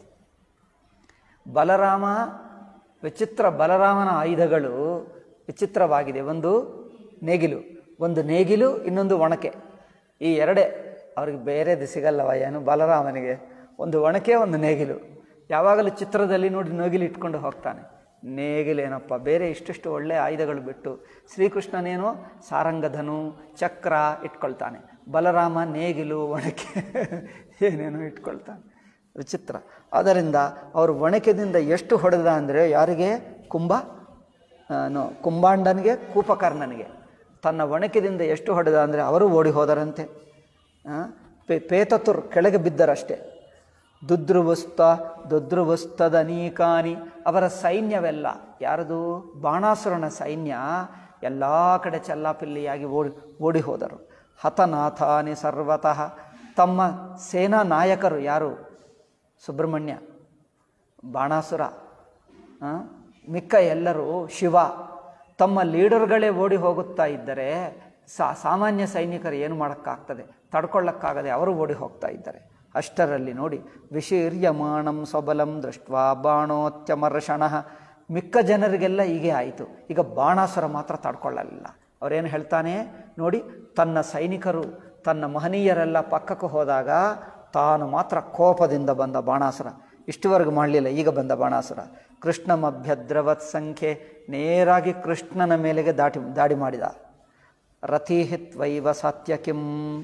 ಬಲರಾಮ ವಿಚಿತ್ರ ಬಲರಾಮನ ಆಯುಧಗಳು ವಿಚಿತ್ರವಾಗಿದೆ ಒಂದು ನೇಗಿಲು ಒಂದು ನೇಗಿಲು ಇನ್ನೊಂದು ಒಣಕೆ ಈ ಎರಡೇ ಅವ್ರಿಗೆ ಬೇರೆದು ಸಿಗಲ್ಲವ ಏನು ಬಲರಾಮನಿಗೆ ಒಂದು ಒಣಕೆ ಒಂದು ನೇಗಿಲು ಯಾವಾಗಲೂ ಚಿತ್ರದಲ್ಲಿ ನೋಡಿ ನೇಗಿಲು ಇಟ್ಕೊಂಡು ಹೋಗ್ತಾನೆ ನೇಗಿಲೇನಪ್ಪ ಬೇರೆ ಇಷ್ಟಿಷ್ಟು ಒಳ್ಳೆ ಆಯುಧಗಳು ಬಿಟ್ಟು ಶ್ರೀಕೃಷ್ಣನೇನೋ ಸಾರಂಗಧನು ಚಕ್ರ ಇಟ್ಕೊಳ್ತಾನೆ ಬಲರಾಮ ನೇಗಿಲು ಒಣಕೆ ಏನೇನೋ ಇಟ್ಕೊಳ್ತಾನೆ ವಿಚಿತ್ರ ಆದ್ದರಿಂದ ಅವರು ಒಣಕೆದಿಂದ ಎಷ್ಟು ಹೊಡೆದ ಅಂದರೆ ಯಾರಿಗೆ ಕುಂಭ ಆ, ನೋ ಕುಂಭಾಂಡನಿಗೆ ಕೂಪಕರ್ಣನಿಗೆ ತನ್ನ ಒಣಕೆದಿಂದ ಎಷ್ಟು ಹೊಡೆದ ಅಂದರೆ ಅವರು ಓಡಿ ಹೋದರಂತೆ ಆ, ಪೇ ಪೇತತುರ್ ಕೆಳಗೆ ಬಿದ್ದರಷ್ಟೇ ದುದ್ರುವಸ್ತ ದುದ್ರುವಸ್ತದನೀಕಾನಿ ಅವರ ಸೈನ್ಯವೆಲ್ಲ ಯಾರದು ಬಾಣಾಸುರನ ಸೈನ್ಯ ಎಲ್ಲ ಕಡೆ ಚಲ್ಲಾಪಿಲ್ಲಿಯಾಗಿ ಓಡಿ ಓಡಿ ಹೋದರು ಹತನಾಥಾನಿ ಸರ್ವತಃ ತಮ್ಮ ಸೇನಾ ನಾಯಕರು ಯಾರು ಸುಬ್ರಹ್ಮಣ್ಯ ಬಾಣಾಸುರ ಆ, ಮಿಕ್ಕ ಎಲ್ಲರೂ ಶಿವ ತಮ್ಮ ಲೀಡರ್ಗಳೇ ಓಡಿ ಹೋಗುತ್ತಾ ಇದ್ದರೆ ಸಾ ಸಾಮಾನ್ಯ ಸೈನಿಕರು ಏನು ಮಾಡೋಕ್ಕಾಗ್ತದೆ ತಡ್ಕೊಳ್ಳೋಕ್ಕಾಗದೆ ಅವರು ಓಡಿ ಹೋಗ್ತಾ ಇದ್ದಾರೆ ಅಷ್ಟರಲ್ಲಿ ನೋಡಿ ವಿಶೀರ್ಯಮಾಣಂ ಸ್ವಬಲಂ ದೃಷ್ಟ್ವಾ ಬಾಣೋತ್ಯಮರ್ಷಣ ಮಿಕ್ಕ ಜನರಿಗೆಲ್ಲ ಹೀಗೆ ಆಯಿತು ಈಗ ಬಾಣಾಸುರ ಮಾತ್ರ ತಡ್ಕೊಳ್ಳಲಿಲ್ಲ ಅವರೇನು ಹೇಳ್ತಾನೆ ನೋಡಿ ತನ್ನ ಸೈನಿಕರು ತನ್ನ ಮಹನೀಯರೆಲ್ಲ ಪಕ್ಕಕ್ಕೆ ಹೋದಾಗ ತಾನು ಮಾತ್ರ ಕೋಪದಿಂದ ಬಂದ ಬಾಣಾಸುರ ಇಷ್ಟುವರೆಗೂ ಮಾಡಲಿಲ್ಲ ಈಗ ಬಂದ ಬಾಣಾಸುರ ಕೃಷ್ಣಮಭ್ಯದ್ರವತ್ ಸಂಖ್ಯೆ ನೇರಾಗಿ ಕೃಷ್ಣನ ಮೇಲೆಗೆ ದಾಟಿ ದಾಡಿ ಮಾಡಿದ ರಥೀಹಿತ್ವೈವ ಸಾತ್ಯಕಿಂ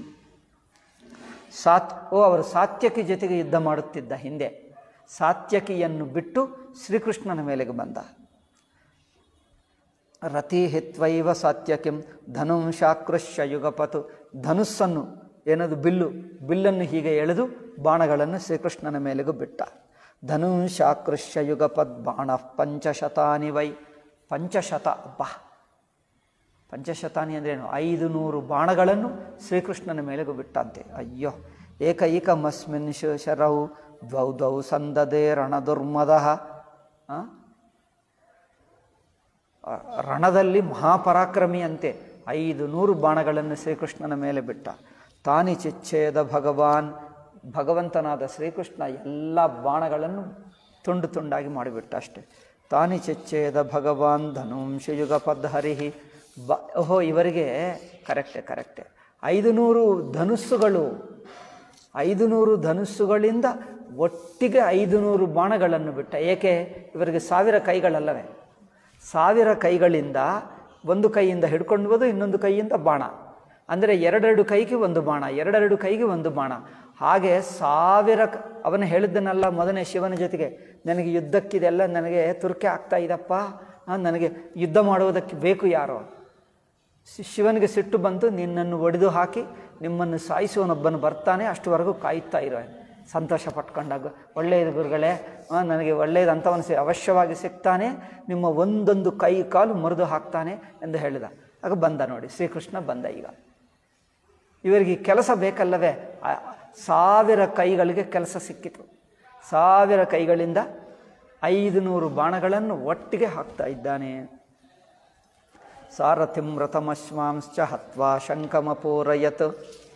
ಸಾತ್ ಓ ಅವರು ಸಾತ್ಯಕಿ ಜೊತೆಗೆ ಯುದ್ಧ ಮಾಡುತ್ತಿದ್ದ ಹಿಂದೆ ಸಾತ್ಯಕಿಯನ್ನು ಬಿಟ್ಟು ಶ್ರೀಕೃಷ್ಣನ ಮೇಲೆಗೆ ಬಂದ ರಥೀಹಿತ್ವೈವ ಸಾತ್ಯಕಿಂ ಧನುಂಶಾಕೃಷ್ಯ ಯುಗಪತು ಧನುಸ್ಸನ್ನು ಏನದು ಬಿಲ್ಲು ಬಿಲ್ಲನ್ನು ಹೀಗೆ ಎಳೆದು ಬಾಣಗಳನ್ನು ಶ್ರೀಕೃಷ್ಣನ ಮೇಲೆಗೂ ಬಿಟ್ಟ ಧನುಂಶಾಕೃಷ್ಯ ಯುಗಪದ್ ಬಾಣ ಪಂಚಶತಾನಿ ವೈ ಪಂಚಶತ ಅಬ್ಬಾ ಪಂಚಶತಾನಿ ಅಂದ್ರೇನು ಐದು ನೂರು ಬಾಣಗಳನ್ನು ಶ್ರೀಕೃಷ್ಣನ ಮೇಲೆಗೂ ಬಿಟ್ಟಂತೆ ಅಯ್ಯೋ ಏಕೈಕಮಸ್ಮಿನ್ ಶರೌ ದ್ವೌ ದ್ವೌ ಸಂದದೆ ರಣದುರ್ಮದ ಆ? ಆ, ರಣದಲ್ಲಿ ಮಹಾಪರಾಕ್ರಮಿ ಅಂತೆ ಐದು ನೂರು ಬಾಣಗಳನ್ನು ಶ್ರೀಕೃಷ್ಣನ ಮೇಲೆ ಬಿಟ್ಟ ತಾನಿ ಚಿಚ್ಛೇದ ಭಗವಾನ್ ಭಗವಂತನಾದ ಶ್ರೀಕೃಷ್ಣ ಎಲ್ಲ ಬಾಣಗಳನ್ನು ತುಂಡು ತುಂಡಾಗಿ ಮಾಡಿಬಿಟ್ಟ ಅಷ್ಟೆ ತಾನಿ ಚಿಚ್ಛೇದ ಭಗವಾನ್ ಧನುಂಶಯುಗ ಪದ್ಹರಿಹಿ ಬ ಓಹೋ ಇವರಿಗೆ ಕರೆಕ್ಟೆ ಕರೆಕ್ಟೆ ಐದು ನೂರು ಧನುಸ್ಸುಗಳು ಐದು ನೂರು ಧನುಸ್ಸುಗಳಿಂದ ಒಟ್ಟಿಗೆ ಐದು ನೂರು ಬಾಣಗಳನ್ನು ಬಿಟ್ಟ ಏಕೆ ಇವರಿಗೆ ಸಾವಿರ ಕೈಗಳಲ್ಲವೇ ಸಾವಿರ ಕೈಗಳಿಂದ ಒಂದು ಕೈಯಿಂದ ಹಿಡ್ಕೊಂಡ್ಬೋದು ಇನ್ನೊಂದು ಕೈಯಿಂದ ಬಾಣ ಅಂದರೆ ಎರಡೆರಡು ಕೈಗೆ ಒಂದು ಬಾಣ ಎರಡೆರಡು ಕೈಗೆ ಒಂದು ಬಾಣ ಹಾಗೆ ಸಾವಿರ ಕ- ಅವನು ಹೇಳಿದ್ದನಲ್ಲ ಮೊದಲನೇ ಶಿವನ ಜೊತೆಗೆ ನನಗೆ ಯುದ್ಧಕ್ಕಿದೆಲ್ಲ ನನಗೆ ತುರ್ಕೆ ಆಗ್ತಾ ಇದಪ್ಪ ಆ, ನನಗೆ ಯುದ್ಧ ಮಾಡುವುದಕ್ಕೆ ಬೇಕು ಯಾರೋ ಶಿ- ಶಿವನಿಗೆ ಸಿಟ್ಟು ಬಂತು ನಿನ್ನನ್ನು ಒಡೆದು ಹಾಕಿ ನಿಮ್ಮನ್ನು ಸಾಯಿಸುವನೊಬ್ಬನು ಬರ್ತಾನೆ ಅಷ್ಟುವರೆಗೂ ಕಾಯುತ್ತಾ ಇರೋ ಸಂತೋಷ ಪಟ್ಕೊಂಡಾಗ ಒಳ್ಳೆಯದು ಗುರುಗಳೇ ಆ, ನನಗೆ ಒಳ್ಳೆಯದು ಅಂಥವನು ಸಿ ಅವಶ್ಯವಾಗಿ ಸಿಗ್ತಾನೆ ನಿಮ್ಮ ಒಂದೊಂದು ಕೈ ಕಾಲು ಮುರಿದು ಹಾಕ್ತಾನೆ ಎಂದು ಹೇಳಿದ ಆಗ ಬಂದ ನೋಡಿ ಶ್ರೀಕೃಷ್ಣ ಬಂದ ಈಗ ಇವರಿಗೆ ಕೆಲಸ ಬೇಕಲ್ಲವೇ ಆ, ಸಾವಿರ ಕೈಗಳಿಗೆ ಕೆಲಸ ಸಿಕ್ಕಿತು ಸಾವಿರ ಕೈಗಳಿಂದ ಐದು ನೂರು ಬಾಣಗಳನ್ನು ಒಟ್ಟಿಗೆ ಹಾಕ್ತಾ ಇದ್ದಾನೆ ಸಾರಥಿಂ ರಥಮಶ್ವಾಂಶ್ಚ ಹತ್ವಾ ಶಂಕಮಪೂರಯತ್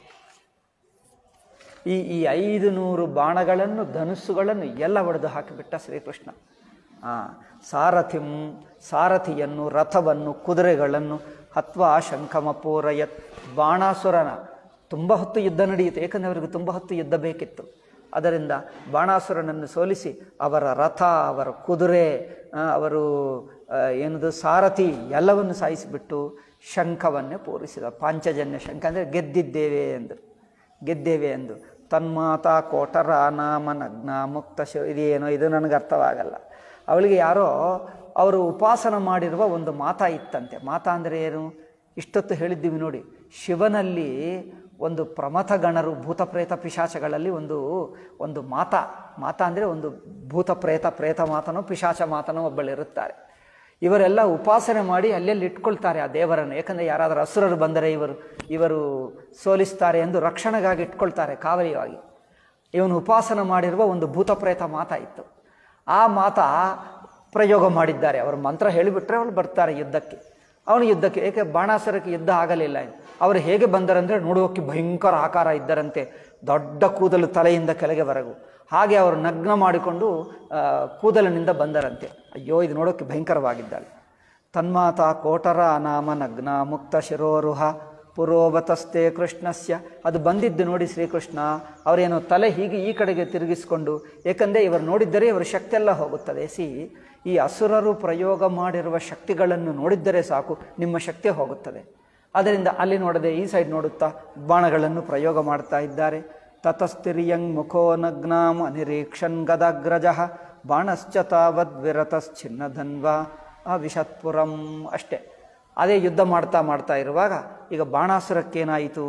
ಈ ಈ ಐದು ನೂರು ಬಾಣಗಳನ್ನು ಧನುಸ್ಸುಗಳನ್ನು ಎಲ್ಲ ಒಡೆದು ಹಾಕಿಬಿಟ್ಟ ಶ್ರೀಕೃಷ್ಣ ಆ ಸಾರಥಿಂ ಸಾರಥಿಯನ್ನು ರಥವನ್ನು ಕುದುರೆಗಳನ್ನು ಹತ್ವಾ ಶಂಕಮಪೂರಯತ್ ಬಾಣಾಸುರನ ತುಂಬ ಹೊತ್ತು ಯುದ್ಧ ನಡೆಯಿತು ಏಕೆಂದರೆ ಅವರಿಗೆ ತುಂಬ ಹೊತ್ತು ಯುದ್ಧ ಬೇಕಿತ್ತು ಅದರಿಂದ ಬಾಣಾಸುರನನ್ನು ಸೋಲಿಸಿ ಅವರ ರಥ ಅವರ ಕುದುರೆ ಆ, ಅವರು ಆ, ಏನದು ಸಾರಥಿ ಎಲ್ಲವನ್ನು ಸಾಯಿಸಿಬಿಟ್ಟು ಶಂಖವನ್ನೇ ಪೂರಿಸಿದ ಪಾಂಚಜನ್ಯ ಶಂಖ ಅಂದರೆ ಗೆದ್ದಿದ್ದೇವೆ ಎಂದು ಗೆದ್ದೇವೆ ಎಂದು ತನ್ಮಾತಾ ಕೋಟರ ನಾಮ ನಗ್ನ ಮುಕ್ತ ಶಿವ ಇದೇನೋ ಇದು ನನಗೆ ಅರ್ಥವಾಗಲ್ಲ ಅವಳಿಗೆ ಯಾರೋ ಅವರು ಉಪಾಸನ ಮಾಡಿರುವ ಒಂದು ಮಾತಾ ಇತ್ತಂತೆ ಮಾತಾ ಅಂದರೆ ಏನು ಇಷ್ಟೊತ್ತು ಹೇಳಿದ್ದೀವಿ ನೋಡಿ ಶಿವನಲ್ಲಿ ಒಂದು ಪ್ರಮಥ ಗಣರು ಭೂತ ಪ್ರೇತ ಪಿಶಾಚಗಳಲ್ಲಿ ಒಂದು ಒಂದು ಮಾತಾ ಮಾತಾ ಅಂದರೆ ಒಂದು ಭೂತ ಪ್ರೇತ ಪ್ರೇತ ಮಾತನೋ ಪಿಶಾಚ ಮಾತನೋ ಒಬ್ಬಳಿರುತ್ತಾರೆ ಇವರೆಲ್ಲ ಉಪಾಸನೆ ಮಾಡಿ ಅಲ್ಲೆಲ್ಲಿ ಇಟ್ಕೊಳ್ತಾರೆ ಆ ದೇವರನ್ನು ಯಾಕಂದರೆ ಯಾರಾದರೂ ಅಸುರರು ಬಂದರೆ ಇವರು ಇವರು ಸೋಲಿಸ್ತಾರೆ ಎಂದು ರಕ್ಷಣೆಗಾಗಿ ಇಟ್ಕೊಳ್ತಾರೆ ಕಾವಲಿಯಾಗಿ ಇವನು ಉಪಾಸನ ಮಾಡಿರುವ ಒಂದು ಭೂತ ಪ್ರೇತ ಮಾತಾ ಇತ್ತು ಆ ಮಾತಾ ಪ್ರಯೋಗ ಮಾಡಿದ್ದಾರೆ ಅವರು ಮಂತ್ರ ಹೇಳಿಬಿಟ್ರೆ ಅವ್ರು ಬರ್ತಾರೆ ಯುದ್ಧಕ್ಕೆ ಅವನು ಯುದ್ಧಕ್ಕೆ ಏಕೆ ಬಾಣಾಸುರಕ್ಕೆ ಯುದ್ಧ ಆಗಲಿಲ್ಲ ಅವರು ಹೇಗೆ ಬಂದರಂದರೆ ನೋಡುವಕ್ಕೆ ಭಯಂಕರ ಆಕಾರ ಇದ್ದರಂತೆ ದೊಡ್ಡ ಕೂದಲು ತಲೆಯಿಂದ ಕೆಳಗೆ ಬರಗು ಹಾಗೆ ಅವರು ನಗ್ನ ಮಾಡಿಕೊಂಡು ಆ, ಕೂದಲಿನಿಂದ ಬಂದರಂತೆ ಅಯ್ಯೋ ಇದು ನೋಡೋಕ್ಕೆ ಭಯಂಕರವಾಗಿದ್ದಾಳೆ ತನ್ಮಾತ ಕೋಟರ ನಾಮ ನಗ್ನ ಮುಕ್ತ ಶಿರೋರುಹ ಪುರೋವತಸ್ತೆ ಕೃಷ್ಣಸ್ಯ ಅದು ಬಂದಿದ್ದು ನೋಡಿ ಶ್ರೀಕೃಷ್ಣ ಅವರೇನೋ ತಲೆ ಹೀಗೆ ಈ ಕಡೆಗೆ ತಿರುಗಿಸಿಕೊಂಡು ಏಕೆಂದರೆ ಇವರು ನೋಡಿದ್ದರೆ ಇವರ ಶಕ್ತಿಯೆಲ್ಲ ಹೋಗುತ್ತದೆ ಸಿ ಈ ಅಸುರರು ಪ್ರಯೋಗ ಮಾಡಿರುವ ಶಕ್ತಿಗಳನ್ನು ನೋಡಿದ್ದರೆ ಸಾಕು ನಿಮ್ಮ ಶಕ್ತಿ ಹೋಗುತ್ತದೆ ಅದರಿಂದ ಅಲ್ಲಿ ನೋಡದೆ ಈ ಸೈಡ್ ನೋಡುತ್ತಾ ಬಾಣಗಳನ್ನು ಪ್ರಯೋಗ ಮಾಡ್ತಾ ಇದ್ದಾರೆ ತತಸ್ತಿರಿಯಂಗ್ ಮುಖೋ ನಗ್ನಾಂ ಅನಿರೀಕ್ಷನ್ ಗದಾಗ್ರಜ ಬಾಣಶ್ಚ ತಾವದ್ವಿರತಶ್ಚಿನ್ನಧನ್ವ ಅವಿಷತ್ಪುರಂ ಅಷ್ಟೇ ಅದೇ ಯುದ್ಧ ಮಾಡ್ತಾ ಮಾಡ್ತಾ ಇರುವಾಗ ಈಗ ಬಾಣಾಸುರಕ್ಕೇನಾಯಿತು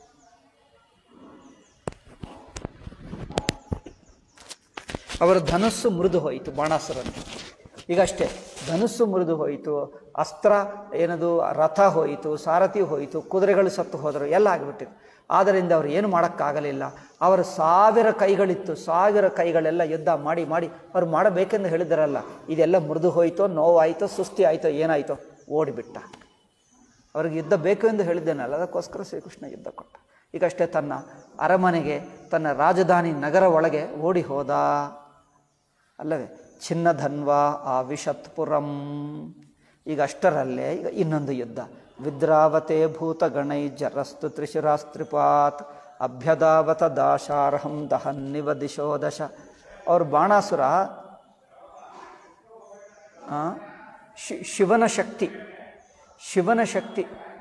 ಅವರ ಧನಸ್ಸು ಮುರಿದು ಹೋಯಿತು ಬಾಣಾಸುರನ ಈಗ ಅಷ್ಟೇ ಧನುಸ್ಸು ಮುರಿದು ಹೋಯಿತು ಅಸ್ತ್ರ ಏನದು ರಥ ಹೋಯಿತು ಸಾರಥಿ ಹೋಯಿತು ಕುದುರೆಗಳು ಸತ್ತು ಹೋದರು ಎಲ್ಲ ಆಗಿಬಿಟ್ಟಿತ್ತು ಆದ್ದರಿಂದ ಅವರು ಏನು ಮಾಡೋಕ್ಕಾಗಲಿಲ್ಲ ಅವರ ಸಾವಿರ ಕೈಗಳಿತ್ತು ಸಾವಿರ ಕೈಗಳೆಲ್ಲ ಯುದ್ಧ ಮಾಡಿ ಮಾಡಿ ಅವ್ರು ಮಾಡಬೇಕೆಂದು ಹೇಳಿದರಲ್ಲ ಇದೆಲ್ಲ ಮುರಿದು ಹೋಯಿತೋ ನೋವಾಯಿತೋ ಸುಸ್ತಿ ಆಯಿತೋ ಏನಾಯಿತೋ ಓಡಿಬಿಟ್ಟ ಅವ್ರಿಗೆ ಯುದ್ಧ ಬೇಕು ಎಂದು ಹೇಳಿದ್ದೇನಲ್ಲ ಅದಕ್ಕೋಸ್ಕರ ಶ್ರೀಕೃಷ್ಣ ಯುದ್ಧ ಕೊಟ್ಟ ಈಗಷ್ಟೇ ತನ್ನ ಅರಮನೆಗೆ ತನ್ನ ರಾಜಧಾನಿ ನಗರ ಒಳಗೆ ಓಡಿ ಹೋದ ಅಲ್ಲವೇ ಚಿನ್ನಧನ್ವ ಆ ವಿಷತ್ಪುರಂ ಈಗ ಅಷ್ಟರಲ್ಲೇ ಈಗ ಇನ್ನೊಂದು ಯುದ್ಧ ವಿದ್ರಾವತೆ ಭೂತಗಣೈ ಜರಸ್ತು ತ್ರಿಶಿರಾಸ್ತ್ರಿಪಾತ್ ಅಭ್ಯದಾವತ ದಾಶಾರ್ಹಂ ದಹನ್ನಿವ ದಿಶೋ ದಶ ಅವ್ರ ಬಾಣಾಸುರ ಆ, ಶಿ- ಶಿವನ ಶಕ್ತಿ ಶಿವನ ಶಕ್ತಿ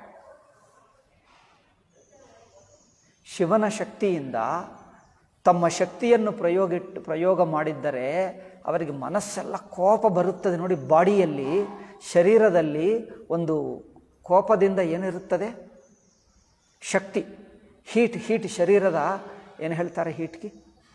ಶಿವನ ಶಕ್ತಿಯಿಂದ ತಮ್ಮ ಶಕ್ತಿಯನ್ನು ಪ್ರಯೋಗಿಟ್ಟು ಪ್ರಯೋಗ ಮಾಡಿದ್ದರೆ ಅವರಿಗೆ ಮನಸ್ಸೆಲ್ಲ ಕೋಪ ಬರುತ್ತದೆ ನೋಡಿ ಬಾಡಿಯಲ್ಲಿ ಶರೀರದಲ್ಲಿ ಒಂದು ಕೋಪದಿಂದ ಏನಿರುತ್ತದೆ ಶಕ್ತಿ ಹೀಟ್ ಹೀಟ್ ಶರೀರದ ಏನು ಹೇಳ್ತಾರೆ ಹೀಟ್ಗೆ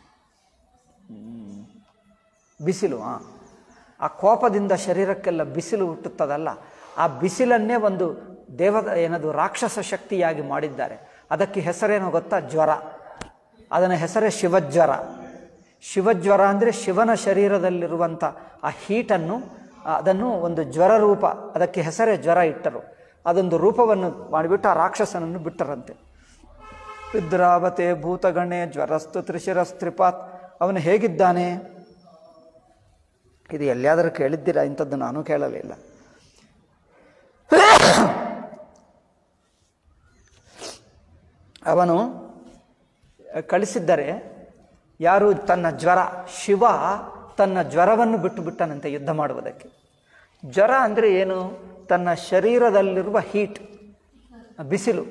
ಬಿಸಿಲು ಆ. ಆ ಕೋಪದಿಂದ ಶರೀರಕ್ಕೆಲ್ಲ ಬಿಸಿಲು ಹುಟ್ಟುತ್ತದಲ್ಲ ಆ ಬಿಸಿಲನ್ನೇ ಒಂದು ದೇವದ ಏನದು ರಾಕ್ಷಸ ಶಕ್ತಿಯಾಗಿ ಮಾಡಿದ್ದಾರೆ ಅದಕ್ಕೆ ಹೆಸರೇನೋ ಗೊತ್ತಾ ಜ್ವರ ಅದನ್ನ ಹೆಸರೇ ಶಿವಜ್ವರ ಶಿವಜ್ವರ ಅಂದರೆ ಶಿವನ ಶರೀರದಲ್ಲಿರುವಂಥ ಆ ಹೀಟನ್ನು ಆ, ಅದನ್ನು ಒಂದು ಜ್ವರ ರೂಪ ಅದಕ್ಕೆ ಹೆಸರೇ ಜ್ವರ ಇಟ್ಟರು ಅದೊಂದು ರೂಪವನ್ನು ಮಾಡಿಬಿಟ್ಟು ಆ ರಾಕ್ಷಸನನ್ನು ಬಿಟ್ಟರಂತೆ ವಿದ್ರಾವತೆ ಭೂತಗಣೆ ಜ್ವರಸ್ತು ತ್ರಿಶಿರಸ್ತ್ರಿಪಾತ್ ಅವನು ಹೇಗಿದ್ದಾನೆ ಇದು ಎಲ್ಲಿಯಾದರೂ ಕೇಳಿದ್ದೀರಾ ಇಂಥದ್ದು ನಾನು ಕೇಳಲಿಲ್ಲ ಅವನು ಕಳಿಸಿದ್ದರೆ ಯಾರು ತನ್ನ ಜ್ವರ ಶಿವ ತನ್ನ ಜ್ವರವನ್ನು ಬಿಟ್ಟು ಬಿಟ್ಟನಂತೆ ಯುದ್ಧ ಮಾಡುವುದಕ್ಕೆ ಜ್ವರ ಅಂದರೆ ಏನು ತನ್ನ ಶರೀರದಲ್ಲಿರುವ ಹೀಟ್ ಬಿಸಿಲು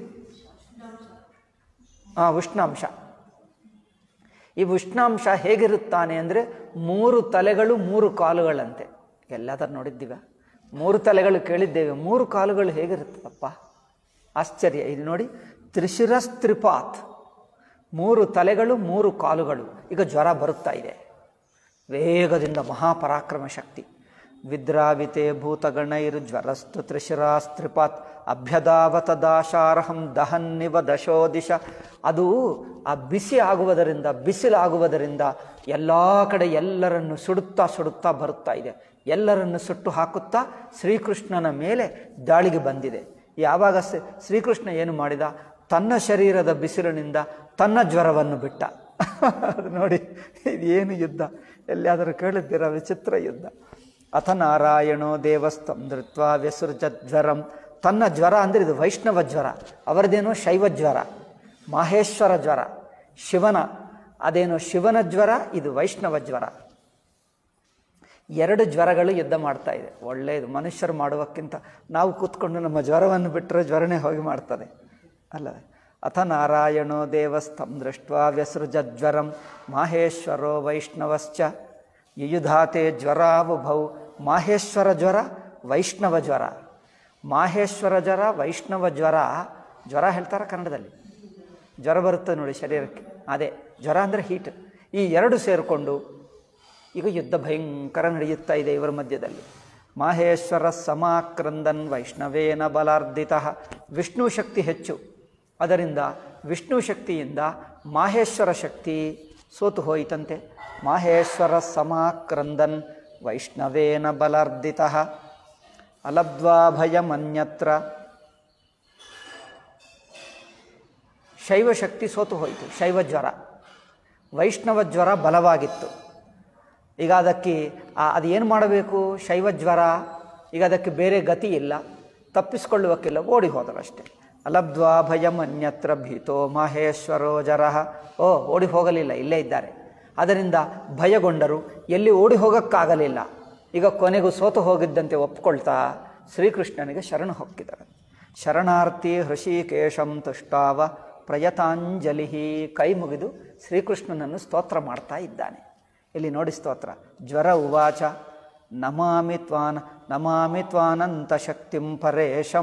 ಆ, ಉಷ್ಣಾಂಶ ಈ ಉಷ್ಣಾಂಶ ಹೇಗಿರುತ್ತಾನೆ ಅಂದರೆ ಮೂರು ತಲೆಗಳು ಮೂರು ಕಾಲುಗಳಂತೆ ಎಲ್ಲಾದರೂ ನೋಡಿದ್ದೀವ ಮೂರು ತಲೆಗಳು ಕೇಳಿದ್ದೇವೆ ಮೂರು ಕಾಲುಗಳು ಹೇಗಿರುತ್ತದಪ್ಪ ಆಶ್ಚರ್ಯ ಇದು ನೋಡಿ ತ್ರಿಶಿರಸ್ತ್ರಿಪಾತ್ ಮೂರು ತಲೆಗಳು ಮೂರು ಕಾಲುಗಳು ಈಗ ಜ್ವರ ಬರುತ್ತಾ ಇದೆ ವೇಗದಿಂದ ಮಹಾಪರಾಕ್ರಮ ಶಕ್ತಿ ವಿದ್ರಾವಿತೆ ಭೂತಗಣೈರ್ ಜ್ವರಸ್ತು ತ್ರಿಶಿರಾಸ್ತ್ರಿಪಾತ್ ಅಭ್ಯದಾವತ ದಾಶಾರ್ಹಂ ದಹನ್ನಿವ ದಶೋ ದಿಶ ಅದು ಆ ಬಿಸಿ ಆಗುವುದರಿಂದ ಬಿಸಿಲಾಗುವುದರಿಂದ ಎಲ್ಲ ಕಡೆ ಎಲ್ಲರನ್ನು ಸುಡುತ್ತಾ ಸುಡುತ್ತಾ ಬರುತ್ತಾ ಇದೆ ಎಲ್ಲರನ್ನು ಸುಟ್ಟು ಹಾಕುತ್ತಾ ಶ್ರೀಕೃಷ್ಣನ ಮೇಲೆ ದಾಳಿಗೆ ಬಂದಿದೆ ಯಾವಾಗ ಶ್ರೀ- ಶ್ರೀಕೃಷ್ಣ ಏನು ಮಾಡಿದ ತನ್ನ ಶರೀರದ ಬಿಸಿಲಿನಿಂದ ತನ್ನ ಜ್ವರವನ್ನು ಬಿಟ್ಟ ಅದು ನೋಡಿ ಇದೇನು ಯುದ್ಧ ಎಲ್ಲಿಯಾದರೂ ಕೇಳಿದ್ದೀರ ವಿಚಿತ್ರ ಯುದ್ಧ ಅಥ ನಾರಾಯಣೋ ದೇವಸ್ಥಂ ಧೃತ್ವ ವ್ಯಸೃಜ ಜ್ವರಂ ತನ್ನ ಜ್ವರ ಅಂದರೆ ಇದು ವೈಷ್ಣವ ಜ್ವರ ಅವರದೇನೋ ಶೈವ ಜ್ವರ ಮಾಹೇಶ್ವರ ಜ್ವರ ಶಿವನ ಅದೇನು ಶಿವನ ಜ್ವರ ಇದು ವೈಷ್ಣವ ಜ್ವರ ಎರಡು ಜ್ವರಗಳು ಯುದ್ಧ ಮಾಡ್ತಾ ಇದೆ ಒಳ್ಳೆಯದು ಮನುಷ್ಯರು ಮಾಡುವಕ್ಕಿಂತ ನಾವು ಕೂತ್ಕೊಂಡು ನಮ್ಮ ಜ್ವರವನ್ನು ಬಿಟ್ಟರೆ ಜ್ವರನೇ ಹೋಗಿ ಮಾಡ್ತದೆ ಅಲ್ಲವೇ ಅಥ ನಾರಾಯಣೋ ದೇವಸ್ಥಂ ದೃಷ್ಟ ವ್ಯಸೃಜ್ವರಂ ಮಾಹೇಶ್ವರೋ ವೈಷ್ಣವಶ್ಚ ಯುಯುಧಾತೆ ಜ್ವರಾವುಭೌ ಮಾಹೇಶ್ವರ ಜ್ವರ ವೈಷ್ಣವ ಜ್ವರ ಮಾಹೇಶ್ವರ ಜ್ವರ ವೈಷ್ಣವ ಜ್ವರ ಜ್ವರ ಹೇಳ್ತಾರೆ ಕನ್ನಡದಲ್ಲಿ ಜ್ವರ ಬರುತ್ತೆ ನೋಡಿ ಶರೀರಕ್ಕೆ ಅದೇ ಜ್ವರ ಅಂದರೆ ಹೀಟ್ ಈ ಎರಡು ಸೇರಿಕೊಂಡು ಈಗ ಯುದ್ಧ ಭಯಂಕರ ನಡೆಯುತ್ತಾ ಇದೆ ಇವರ ಮಧ್ಯದಲ್ಲಿ ಮಾಹೇಶ್ವರ ಸಮಾಕ್ರಂದನ್ ವೈಷ್ಣವೇನ ಬಲಾರ್ಧಿತ ವಿಷ್ಣು ಶಕ್ತಿ ಹೆಚ್ಚು ಅದರಿಂದ ವಿಷ್ಣು ಶಕ್ತಿಯಿಂದ ಮಾಹೇಶ್ವರ ಶಕ್ತಿ ಸೋತು ಹೋಯಿತಂತೆ ಮಾಹೇಶ್ವರ ಸಮಾಕ್ರಂದನ್ ವೈಷ್ಣವೇನ ಬಲಾರ್ಧಿತ ಅಲಬ್ಧ್ವಾ ಭಯಮನ್ಯತ್ರ ಶೈವ ಶಕ್ತಿ ಸೋತು ಹೋಯಿತು ಶೈವ ಜ್ವರ ವೈಷ್ಣವ ಜ್ವರ ಬಲವಾಗಿತ್ತು ಈಗ ಅದಕ್ಕೆ ಆ- ಅದು ಏನು ಮಾಡಬೇಕು ಶೈವ ಜ್ವರ ಈಗ ಅದಕ್ಕೆ ಬೇರೆ ಗತಿ ಇಲ್ಲ ತಪ್ಪಿಸ್ಕೊಳ್ಳುವಕ್ಕಿಲ್ಲ ಓಡಿ ಹೋದರಷ್ಟೇ ಅಲಬ್ಧ್ವಾ ಭಯಂ ಅನ್ಯತ್ರ ಭೀತೋ ಮಹೇಶ್ವರೋ ಜರ ಓ ಓಡಿ ಹೋಗಲಿಲ್ಲ ಇಲ್ಲೇ ಇದ್ದಾರೆ ಅದರಿಂದ ಭಯಗೊಂಡರು ಎಲ್ಲಿ ಓಡಿ ಹೋಗೋಕ್ಕಾಗಲಿಲ್ಲ ಈಗ ಕೊನೆಗೂ ಸೋತು ಹೋಗಿದ್ದಂತೆ ಒಪ್ಕೊಳ್ತಾ ಶ್ರೀಕೃಷ್ಣನಿಗೆ ಶರಣ ಹೊಕ್ಕಿದ್ದಾರೆ ಶರಣಾರ್ಥಿ ಹೃಷಿಕೇಶಂ ತುಷ್ಟಾವ ಪ್ರಯತಾಂಜಲಿ ಕೈ ಮುಗಿದು ಶ್ರೀಕೃಷ್ಣನನ್ನು ಸ್ತೋತ್ರ ಮಾಡ್ತಾ ಇದ್ದಾನೆ ಇಲ್ಲಿ ನೋಡಿ ಸ್ತೋತ್ರ ಜ್ವರ ಉವಾಚ ನಮಾಮಿ ತ್ವಾನ ನಮಾಮಿ ತ್ವಾನಂತ ಶಕ್ತಿಂ ಪರೇಶಂ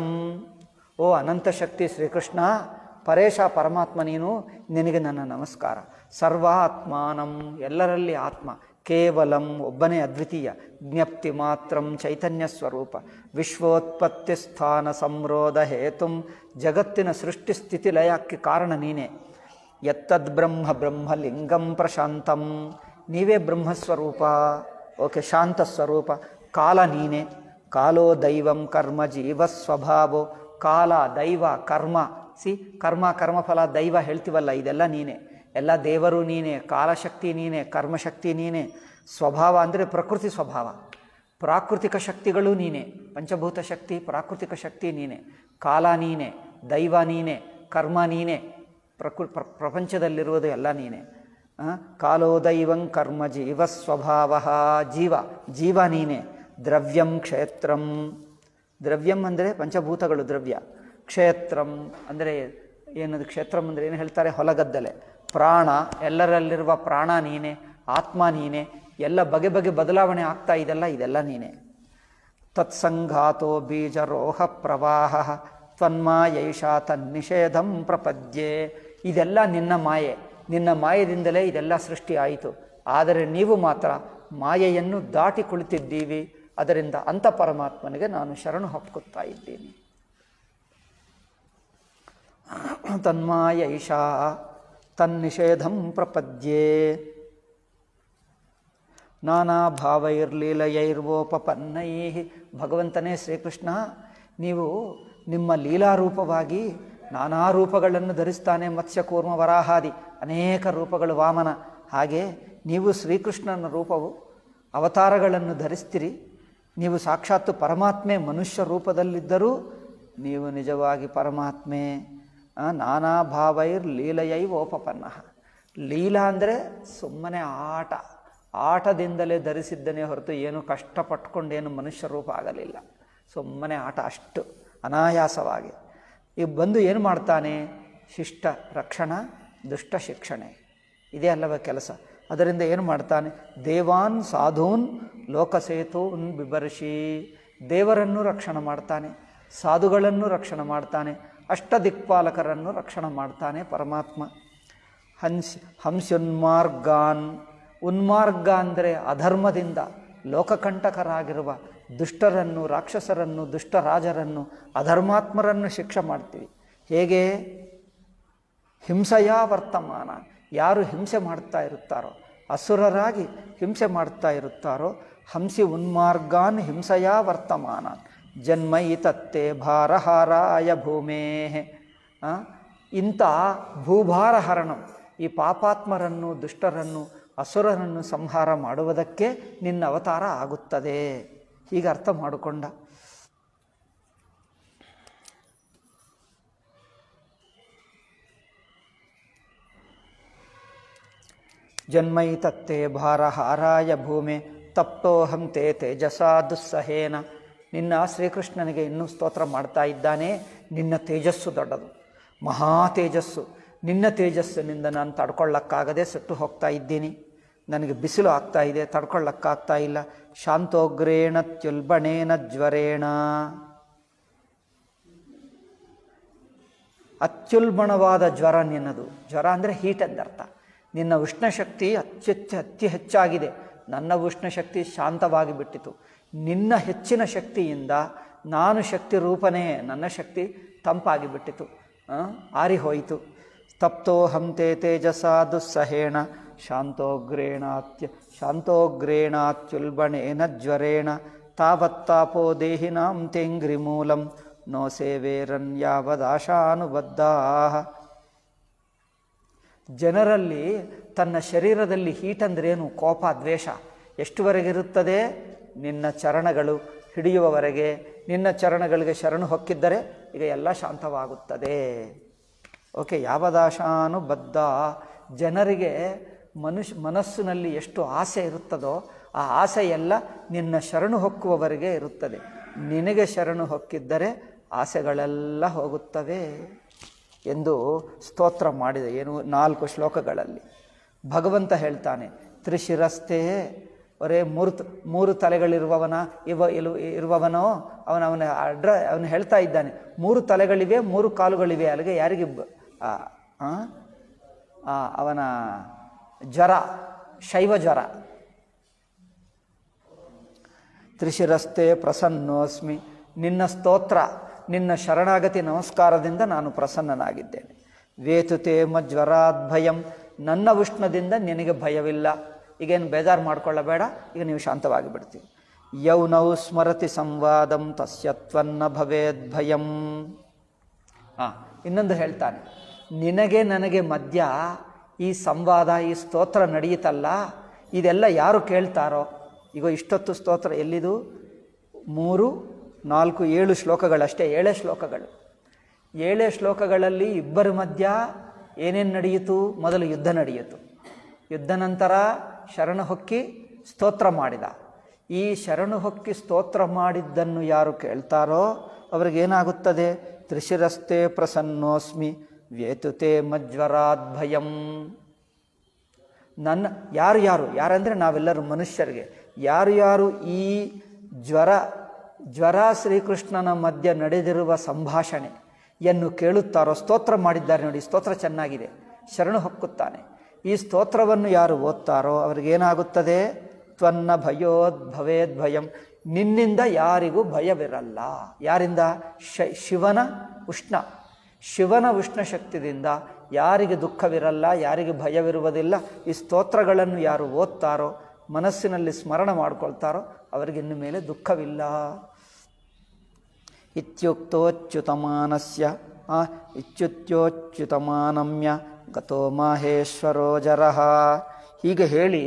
ಓ ಅನಂತ ಶಕ್ತಿ ಶ್ರೀಕೃಷ್ಣ ಪರೇಶ ಪರಮಾತ್ಮ ನೀನು ನಿನಗೆ ನನ್ನ ನಮಸ್ಕಾರ ಸರ್ವಾತ್ಮಾನಂ ಎಲ್ಲರಲ್ಲಿ ಆತ್ಮ ಕೇವಲಂ ಒಬ್ಬನೇ ಅದ್ವಿತೀಯ ಜ್ಞಪ್ತಿ ಮಾತ್ರಂ ಚೈತನ್ಯ ಸ್ವರೂಪ ವಿಶ್ವೋತ್ಪತ್ತಿ ಸ್ಥಾನ ಸಂರೋಧ ಹೇತುಂ ಜಗತ್ತಿನ ಸೃಷ್ಟಿ ಸ್ಥಿತಿ ಲಯಕ್ಕೆ ಕಾರಣ ನೀನೇ ಎತ್ತದ್ ಬ್ರಹ್ಮ ಬ್ರಹ್ಮಲಿಂಗಂ ಪ್ರಶಾಂತಂ ನೀವೇ ಬ್ರಹ್ಮಸ್ವರೂಪ ಓಕೆ ಶಾಂತ ಸ್ವರೂಪ ಕಾಲ ನೀನೆ ಕಾಲೋ ದೈವಂ ಕರ್ಮ ಜೀವ ಸ್ವಭಾವೋ ಕಾಲ ದೈವ ಕರ್ಮ ಸಿ ಕರ್ಮ ಕರ್ಮಫಲ ದೈವ ಹೇಳ್ತೀವಲ್ಲ ಇದೆಲ್ಲ ನೀನೆ ಎಲ್ಲ ದೇವರು ನೀನೆ ಕಾಲಶಕ್ತಿ ನೀನೆ ಕರ್ಮಶಕ್ತಿ ನೀನೆ ಸ್ವಭಾವ ಅಂದರೆ ಪ್ರಕೃತಿ ಸ್ವಭಾವ ಪ್ರಾಕೃತಿಕ ಶಕ್ತಿಗಳು ನೀನೆ ಪಂಚಭೂತ ಶಕ್ತಿ ಪ್ರಾಕೃತಿಕ ಶಕ್ತಿ ನೀನೆ ಕಾಲ ನೀನೆ ದೈವ ನೀನೆ ಕರ್ಮ ನೀನೆ ಪ್ರಕೃ ಪ್ರ ಪ್ರಪಂಚದಲ್ಲಿರುವುದು ಎಲ್ಲ ನೀನೆ ಆ, ಕಾಲೋ ದೈವಂ ಕರ್ಮ ಜೀವ ಸ್ವಭಾವ ಜೀವ ಜೀವ ನೀನೆ ದ್ರವ್ಯಂ ಕ್ಷೇತ್ರಂ ದ್ರವ್ಯಂ ಅಂದರೆ ಪಂಚಭೂತಗಳು ದ್ರವ್ಯ ಕ್ಷೇತ್ರಂ ಅಂದರೆ ಏನದು ಕ್ಷೇತ್ರಂ ಅಂದರೆ ಏನು ಹೇಳ್ತಾರೆ ಹೊಲಗದ್ದಲೆ ಪ್ರಾಣ ಎಲ್ಲರಲ್ಲಿರುವ ಪ್ರಾಣ ನೀನೆ ಆತ್ಮ ನೀನೆ ಎಲ್ಲ ಬಗೆ ಬಗೆ ಬದಲಾವಣೆ ಆಗ್ತಾ ಇದೆಲ್ಲ ಇದೆಲ್ಲ ನೀನೆ ತತ್ಸಂಘಾತೋ ಬೀಜರೋಹ ಪ್ರವಾಹ ತ್ವನ್ಮಾಯೈಷ ತನ್ನಿಷೇಧಂ ಪ್ರಪದ್ಯೆ ಇದೆಲ್ಲ ನಿನ್ನ ಮಾಯೆ ನಿನ್ನ ಮಾಯೆಯಿಂದಲೇ ಇದೆಲ್ಲ ಸೃಷ್ಟಿ ಆಯಿತು ಆದರೆ ನೀವು ಮಾತ್ರ ಮಾಯೆಯನ್ನು ದಾಟಿ ಕುಳಿತಿದ್ದೀವಿ ಅದರಿಂದ ಅಂಥ ಪರಮಾತ್ಮನಿಗೆ ನಾನು ಶರಣು ಹೊಕ್ಕುತ್ತಾ ಇದ್ದೀನಿ ತನ್ಮಾಯೈಷಾ ತನ್ನಿಷೇಧಂ ಪ್ರಪದ್ಯೆ ನಾನಾ ಭಾವೈರ್ಲೀಲಯೈರ್ವೋಪಪನ್ನೈ ಭಗವಂತನೇ ಶ್ರೀಕೃಷ್ಣ ನೀವು ನಿಮ್ಮ ಲೀಲಾರೂಪವಾಗಿ ನಾನಾ ರೂಪಗಳನ್ನು ಧರಿಸ್ತಾನೆ ಮತ್ಸ್ಯ ಕೂರ್ಮ ವರಾಹಾದಿ ಅನೇಕ ರೂಪಗಳು ವಾಮನ ಹಾಗೆ ನೀವು ಶ್ರೀಕೃಷ್ಣನ ರೂಪವು ಅವತಾರಗಳನ್ನು ಧರಿಸ್ತೀರಿ ನೀವು ಸಾಕ್ಷಾತ್ತು ಪರಮಾತ್ಮೆ ಮನುಷ್ಯ ರೂಪದಲ್ಲಿದ್ದರೂ ನೀವು ನಿಜವಾಗಿ ಪರಮಾತ್ಮೆ ಆ, ನಾನಾ ಭಾವೈರ್ ಲೀಲೆಯೈವೋಪಪನ್ನ ಲೀಲಾ ಅಂದರೆ ಸುಮ್ಮನೆ ಆಟ ಆಟದಿಂದಲೇ ಧರಿಸಿದ್ದನೇ ಹೊರತು ಏನು ಕಷ್ಟಪಟ್ಕೊಂಡೇನು ಮನುಷ್ಯ ರೂಪ ಆಗಲಿಲ್ಲ ಸುಮ್ಮನೆ ಆಟ ಅಷ್ಟು ಅನಾಯಾಸವಾಗಿ ಈಗ ಬಂದು ಏನು ಮಾಡ್ತಾನೆ ಶಿಷ್ಟ ರಕ್ಷಣಾ ದುಷ್ಟ ಶಿಕ್ಷಣೆ ಇದೇ ಅಲ್ಲವ ಕೆಲಸ ಅದರಿಂದ ಏನು ಮಾಡ್ತಾನೆ ದೇವಾನ್ ಸಾಧೂನ್ ಲೋಕಸೇತೂನ್ ಬಿಬರ್ಷಿ ದೇವರನ್ನು ರಕ್ಷಣೆ ಮಾಡ್ತಾನೆ ಸಾಧುಗಳನ್ನು ರಕ್ಷಣೆ ಮಾಡ್ತಾನೆ ಅಷ್ಟದಿಕ್ಪಾಲಕರನ್ನು ರಕ್ಷಣೆ ಮಾಡ್ತಾನೆ ಪರಮಾತ್ಮ ಹಂಸ್ ಹಂಸ್ಯುನ್ಮಾರ್ಗಾನ್ ಉನ್ಮಾರ್ಗ ಅಂದರೆ ಅಧರ್ಮದಿಂದ ಲೋಕಕಂಟಕರಾಗಿರುವ ದುಷ್ಟರನ್ನು ರಾಕ್ಷಸರನ್ನು ದುಷ್ಟರಾಜರನ್ನು ಅಧರ್ಮಾತ್ಮರನ್ನು ಶಿಕ್ಷೆ ಮಾಡ್ತೀವಿ ಹೇಗೆ ಹಿಂಸೆಯ ವರ್ತಮಾನ ಯಾರು ಹಿಂಸೆ ಮಾಡ್ತಾ ಇರುತ್ತಾರೋ ಅಸುರರಾಗಿ ಹಿಂಸೆ ಮಾಡ್ತಾ ಇರುತ್ತಾರೋ ಹಂಸಿ ಉನ್ಮಾರ್ಗಾನ್ ಹಿಂಸೆಯ ವರ್ತಮಾನ ಜನ್ಮಯಿತತ್ತೆ ಭಾರಹಾರಾಯ ಭೂಮೇ ಆ, ಇಂಥ ಭೂಭಾರಹರಣ ಈ ಪಾಪಾತ್ಮರನ್ನು ದುಷ್ಟರನ್ನು ಅಸುರರನ್ನು ಸಂಹಾರ ಮಾಡುವುದಕ್ಕೆ ನಿನ್ನ ಅವತಾರ ಆಗುತ್ತದೆ ಹೀಗೆ ಅರ್ಥ ಮಾಡಿಕೊಂಡ ಜನ್ಮೈತತ್ತೇ ಭಾರಹಾರಾಯ ಭೂಮೆ ತಪ್ತೋಹಂ ತೇ ತೇಜಸಾ ದುಸ್ಸಹೇನ ನಿನ್ನ ಶ್ರೀಕೃಷ್ಣನಿಗೆ ಇನ್ನೂ ಸ್ತೋತ್ರ ಮಾಡ್ತಾ ಇದ್ದಾನೆ ನಿನ್ನ ತೇಜಸ್ಸು ದೊಡ್ಡದು ಮಹಾ ತೇಜಸ್ಸು ನಿನ್ನ ತೇಜಸ್ಸಿನಿಂದ ನಾನು ತಡ್ಕೊಳ್ಳೋಕ್ಕಾಗದೆ ಸುಟ್ಟು ಹೋಗ್ತಾ ಇದ್ದೀನಿ ನನಗೆ ಬಿಸಿಲು ಆಗ್ತಾ ಇದೆ ತಡ್ಕೊಳ್ಳೋಕ್ಕಾಗ್ತಾ ಇಲ್ಲ ಶಾಂತೋಗ್ರೇಣ ತ್ಯುಲ್ಬಣೇನ ಜ್ವರೇಣ ಅತ್ಯುಲ್ಬಣವಾದ ಜ್ವರ ನಿನ್ನದು ಜ್ವರ ಅಂದರೆ ಹೀಟ್ ಎಂದರ್ಥ ನಿನ್ನ ಉಷ್ಣಶಕ್ತಿ ಅತ್ಯಚ್ಚ ಅತಿ ಹೆಚ್ಚಾಗಿದೆ ನನ್ನ ಉಷ್ಣಶಕ್ತಿ ಶಾಂತವಾಗಿ ಬಿಟ್ಟಿತು ನಿನ್ನ ಹೆಚ್ಚಿನ ಶಕ್ತಿಯಿಂದ ನಾನು ಶಕ್ತಿ ರೂಪನೇ ನನ್ನ ಶಕ್ತಿ ತಂಪಾಗಿ ಬಿಟ್ಟಿತು ಆ, ಆರಿ ಹೋಯಿತು ತಪ್ತೋಹಂ ತೇ ತೇಜಸಾ ದುಸ್ಸಹೇಣ ಶಾಂತೋಗ್ರೇಣಾತ್ಯ ಶಾಂತೋಗ್ರೇಣಾತ್ಯುಲ್ಬಣೇನ ಜ್ವರೇಣ ತಾವತ್ತಾಪೋ ದೇಹಿನಾಂ ತೆಂಗ್ರಿಮೂಲಂ ನೋ ಸೇವೇರನ್ಯಾವದಾಶಾನುಬದ್ಧಾ ಜನರಲ್ಲಿ ತನ್ನ ಶರೀರದಲ್ಲಿ ಹೀಟ್ ಅಂದ್ರೇನು ಕೋಪ ದ್ವೇಷ ಎಷ್ಟುವರೆಗಿರುತ್ತದೆ ನಿನ್ನ ಚರಣಗಳು ಹಿಡಿಯುವವರೆಗೆ ನಿನ್ನ ಚರಣಗಳಿಗೆ ಶರಣು ಹೊಕ್ಕಿದ್ದರೆ ಈಗ ಎಲ್ಲ ಶಾಂತವಾಗುತ್ತದೆ ಓಕೆ ಯಾವದಾಶಾನುಬದ್ಧ ಜನರಿಗೆ ಮನುಷ್ಯ ಮನಸ್ಸಿನಲ್ಲಿ ಎಷ್ಟು ಆಸೆ ಇರುತ್ತದೋ ಆ ಆಸೆ ಎಲ್ಲ ನಿನ್ನ ಶರಣು ಹೊಕ್ಕುವವರೆಗೆ ಇರುತ್ತದೆ ನಿನಗೆ ಶರಣು ಹೊಕ್ಕಿದ್ದರೆ ಆಸೆಗಳೆಲ್ಲ ಹೋಗುತ್ತವೆ ಎಂದು ಸ್ತೋತ್ರ ಮಾಡಿದೆ ಏನು ನಾಲ್ಕು ಶ್ಲೋಕಗಳಲ್ಲಿ ಭಗವಂತ ಹೇಳ್ತಾನೆ ತ್ರಿಶಿರಸ್ತೆ ಒರೇ ಮೂರು ತ- ಮೂರು ತಲೆಗಳಿರುವವನ ಇವ ಇಲು ಇರುವವನೋ ಅವನ ಅವನ ಅಡ್ರ ಅವನು ಹೇಳ್ತಾ ಇದ್ದಾನೆ ಮೂರು ತಲೆಗಳಿವೆ ಮೂರು ಕಾಲುಗಳಿವೆ ಅಲ್ಲಿಗೆ ಯಾರಿಗೆ ಬ- ಆ, ಆ? ಆ, ಅವನ ಜ್ವರ ಶೈವ ಜ್ವರ ತ್ರಿಶಿರಸ್ತೆ ಪ್ರಸನ್ನೋಸ್ಮಿ ನಿನ್ನ ಸ್ತೋತ್ರ ನಿನ್ನ ಶರಣಾಗತಿ ನಮಸ್ಕಾರದಿಂದ ನಾನು ಪ್ರಸನ್ನನಾಗಿದ್ದೇನೆ ವೇತುತೆ ಮಜ್ವರಾದ್ಭಯಂ ನನ್ನ ಉಷ್ಣದಿಂದ ನಿನಗೆ ಭಯವಿಲ್ಲ ಈಗೇನು ಬೇಜಾರು ಮಾಡ್ಕೊಳ್ಳಬೇಡ ಈಗ ನೀವು ಶಾಂತವಾಗಿ ಬಿಡ್ತೀವಿ ಯೌನೌ ಸ್ಮರತಿ ಸಂವಾದಂ ತಸ್ಯ ತ್ವನ್ನ ಭವೇದ್ ಭಯಂ ಹಾಂ ಇನ್ನೊಂದು ಹೇಳ್ತಾನೆ ನಿನಗೆ ನನಗೆ ಮಧ್ಯ ಈ ಸಂವಾದ ಈ ಸ್ತೋತ್ರ ನಡೆಯುತ್ತಲ್ಲ ಇದೆಲ್ಲ ಯಾರು ಕೇಳ್ತಾರೋ ಈಗ ಇಷ್ಟೊತ್ತು ಸ್ತೋತ್ರ ಎಲ್ಲಿದು ಮೂರು ನಾಲ್ಕು ಏಳು ಶ್ಲೋಕಗಳಷ್ಟೇ ಏಳೇ ಶ್ಲೋಕಗಳು ಏಳೇ ಶ್ಲೋಕಗಳಲ್ಲಿ ಇಬ್ಬರ ಮಧ್ಯ ಏನೇನು ನಡೆಯಿತು ಮೊದಲು ಯುದ್ಧ ನಡೆಯಿತು ಯುದ್ಧ ನಂತರ ಶರಣ ಹೊಕ್ಕಿ ಸ್ತೋತ್ರ ಮಾಡಿದ ಈ ಶರಣು ಹೊಕ್ಕಿ ಸ್ತೋತ್ರ ಮಾಡಿದ್ದನ್ನು ಯಾರು ಕೇಳ್ತಾರೋ ಅವ್ರಿಗೇನಾಗುತ್ತದೆ ತ್ರಿಶಿರಸ್ತೆ ಪ್ರಸನ್ನೋಸ್ಮಿ ವ್ಯೇತುತೆ ಮಜ್ವರಾದ್ ಭಯಂ ನನ್ನ ಯಾರು ಯಾರು ಯಾರಂದರೆ ನಾವೆಲ್ಲರೂ ಮನುಷ್ಯರಿಗೆ ಯಾರು ಯಾರು ಈ ಜ್ವರ ಜ್ವರ ಶ್ರೀಕೃಷ್ಣನ ಮಧ್ಯೆ ನಡೆದಿರುವ ಸಂಭಾಷಣೆಯನ್ನು ಕೇಳುತ್ತಾರೋ ಸ್ತೋತ್ರ ಮಾಡಿದ್ದಾರೆ ನೋಡಿ ಸ್ತೋತ್ರ ಚೆನ್ನಾಗಿದೆ ಶರಣು ಹೊಕ್ಕುತ್ತಾನೆ ಈ ಸ್ತೋತ್ರವನ್ನು ಯಾರು ಓದ್ತಾರೋ ಅವ್ರಿಗೇನಾಗುತ್ತದೆ ತ್ವನ್ನ ಭಯೋದ್ ಭವೇದ್ ಭಯಂ ನಿನ್ನಿಂದ ಯಾರಿಗೂ ಭಯವಿರಲ್ಲ ಯಾರಿಂದ ಶ ಶಿವನ ಉಷ್ಣ ಶಿವನ ಉಷ್ಣ ಶಕ್ತಿಯಿಂದ ಯಾರಿಗೆ ದುಃಖವಿರಲ್ಲ ಯಾರಿಗೆ ಭಯವಿರುವುದಿಲ್ಲ ಈ ಸ್ತೋತ್ರಗಳನ್ನು ಯಾರು ಓದ್ತಾರೋ ಮನಸ್ಸಿನಲ್ಲಿ ಸ್ಮರಣ ಮಾಡ್ಕೊಳ್ತಾರೋ ಅವರಿಗೆ ಇನ್ನು ಮೇಲೆ ದುಃಖವಿಲ್ಲ ಇತ್ಯುಕ್ತೋಚ್ಯುತಮಾನಸ್ಯ ಆ ಇತ್ಯುತ್ಯೋಚ್ಯುತಮಾನಮ್ಯ ಗತೋ ಮಾಹೇಶ್ವರೋ ಜರಃ ಹೀಗೆ ಹೇಳಿ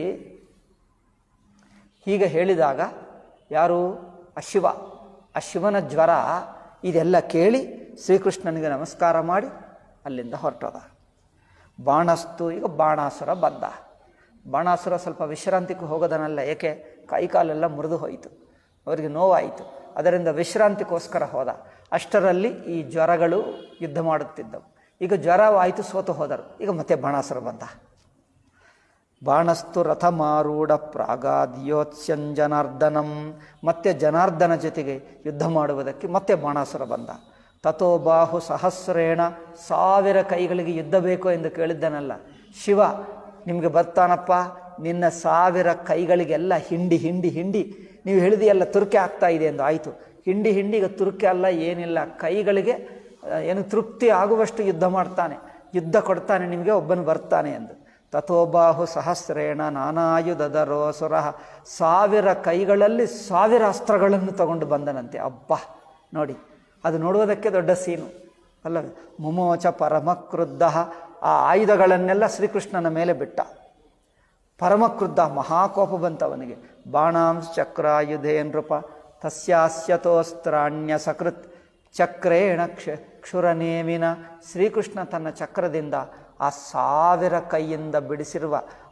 ಹೀಗೆ ಹೇಳಿದಾಗ ಯಾರು ಆ ಶಿವ ಆ ಶಿವನ ಜ್ವರ ಇದೆಲ್ಲ ಕೇಳಿ ಶ್ರೀಕೃಷ್ಣನಿಗೆ ನಮಸ್ಕಾರ ಮಾಡಿ ಅಲ್ಲಿಂದ ಹೊರಟೋದ ಬಾಣಸ್ತು ಈಗ ಬಾಣಾಸುರ ಬದ್ದ ಬಾಣಾಸುರ ಸ್ವಲ್ಪ ವಿಶ್ರಾಂತಿಗೆ ಹೋಗೋದನಲ್ಲ ಏಕೆ ಕೈಕಾಲೆಲ್ಲ ಮುರಿದು ಹೋಯಿತು ಅವರಿಗೆ ನೋವಾಯಿತು ಅದರಿಂದ ವಿಶ್ರಾಂತಿಗೋಸ್ಕರ ಹೋದ ಅಷ್ಟರಲ್ಲಿ ಈ ಜ್ವರಗಳು ಯುದ್ಧ ಮಾಡುತ್ತಿದ್ದವು ಈಗ ಜ್ವರವಾಯಿತು ಸೋತು ಹೋದರು ಈಗ ಮತ್ತೆ ಬಾಣಾಸುರ ಬಂದ ಬಾಣಸ್ತು ರಥಮಾರೂಢ ಪ್ರಾಗಾದ್ಯೋತ್ಸ್ಯಂ ಜನಾರ್ದನಂ ಮತ್ತೆ ಜನಾರ್ದನ ಜೊತೆಗೆ ಯುದ್ಧ ಮಾಡುವುದಕ್ಕೆ ಮತ್ತೆ ಬಾಣಾಸುರ ಬಂದ ತಥೋ ಬಾಹು ಸಹಸ್ರೇಣ ಸಾವಿರ ಕೈಗಳಿಗೆ ಯುದ್ಧ ಬೇಕು ಎಂದು ಕೇಳಿದ್ದನಲ್ಲ ಶಿವ ನಿಮಗೆ ಬರ್ತಾನಪ್ಪ ನಿನ್ನ ಸಾವಿರ ಕೈಗಳಿಗೆಲ್ಲ ಹಿಂಡಿ ಹಿಂಡಿ ಹಿಂಡಿ ನೀವು ಹೇಳಿದೆಯಲ್ಲ ತುರ್ಕೆ ಆಗ್ತಾ ಇದೆ ಎಂದು ಆಯಿತು ಹಿಂಡಿ ಹಿಂಡಿ ಈಗ ತುರ್ಕೆ ಅಲ್ಲ ಏನಿಲ್ಲ ಕೈಗಳಿಗೆ ಆ, ಏನು ತೃಪ್ತಿ ಆಗುವಷ್ಟು ಯುದ್ಧ ಮಾಡ್ತಾನೆ ಯುದ್ಧ ಕೊಡ್ತಾನೆ ನಿಮಗೆ ಒಬ್ಬನು ಬರ್ತಾನೆ ಎಂದು ತಥೋಬಾಹು ಸಹಸ್ರೇಣ ನಾನಾಯುಧದರೋ ಸುರ ಸಾವಿರ ಕೈಗಳಲ್ಲಿ ಸಾವಿರ ಅಸ್ತ್ರಗಳನ್ನು ತಗೊಂಡು ಬಂದನಂತೆ ಅಬ್ಬಾ ನೋಡಿ ಅದು ನೋಡುವುದಕ್ಕೆ ದೊಡ್ಡ ಸೀನು ಅಲ್ಲವೇ ಮುಮೋಚ ಪರಮಕ್ರುದ್ಧ ಆ ಆಯುಧಗಳನ್ನೆಲ್ಲ ಶ್ರೀಕೃಷ್ಣನ ಮೇಲೆ ಬಿಟ್ಟ ಪರಮಕ್ರುದ್ಧ ಮಹಾಕೋಪ ಬಂತವನಿಗೆ ಬಾಣಾಂಶ ಚಕ್ರಾಯುಧೇ ನೃಪ ತಸ್ಯಾಸ್ಯತೋಸ್ತ್ರಾಣ್ಯ ಸಕೃತ್ ಚಕ್ರೇಣ ಕ್ಷ ಕ್ಷುರನೇಮಿನ ಶ್ರೀಕೃಷ್ಣ ತನ್ನ ಚಕ್ರದಿಂದ ಆ ಸಾವಿರ ಕೈಯಿಂದ ಬಿಡಿಸಿರುವ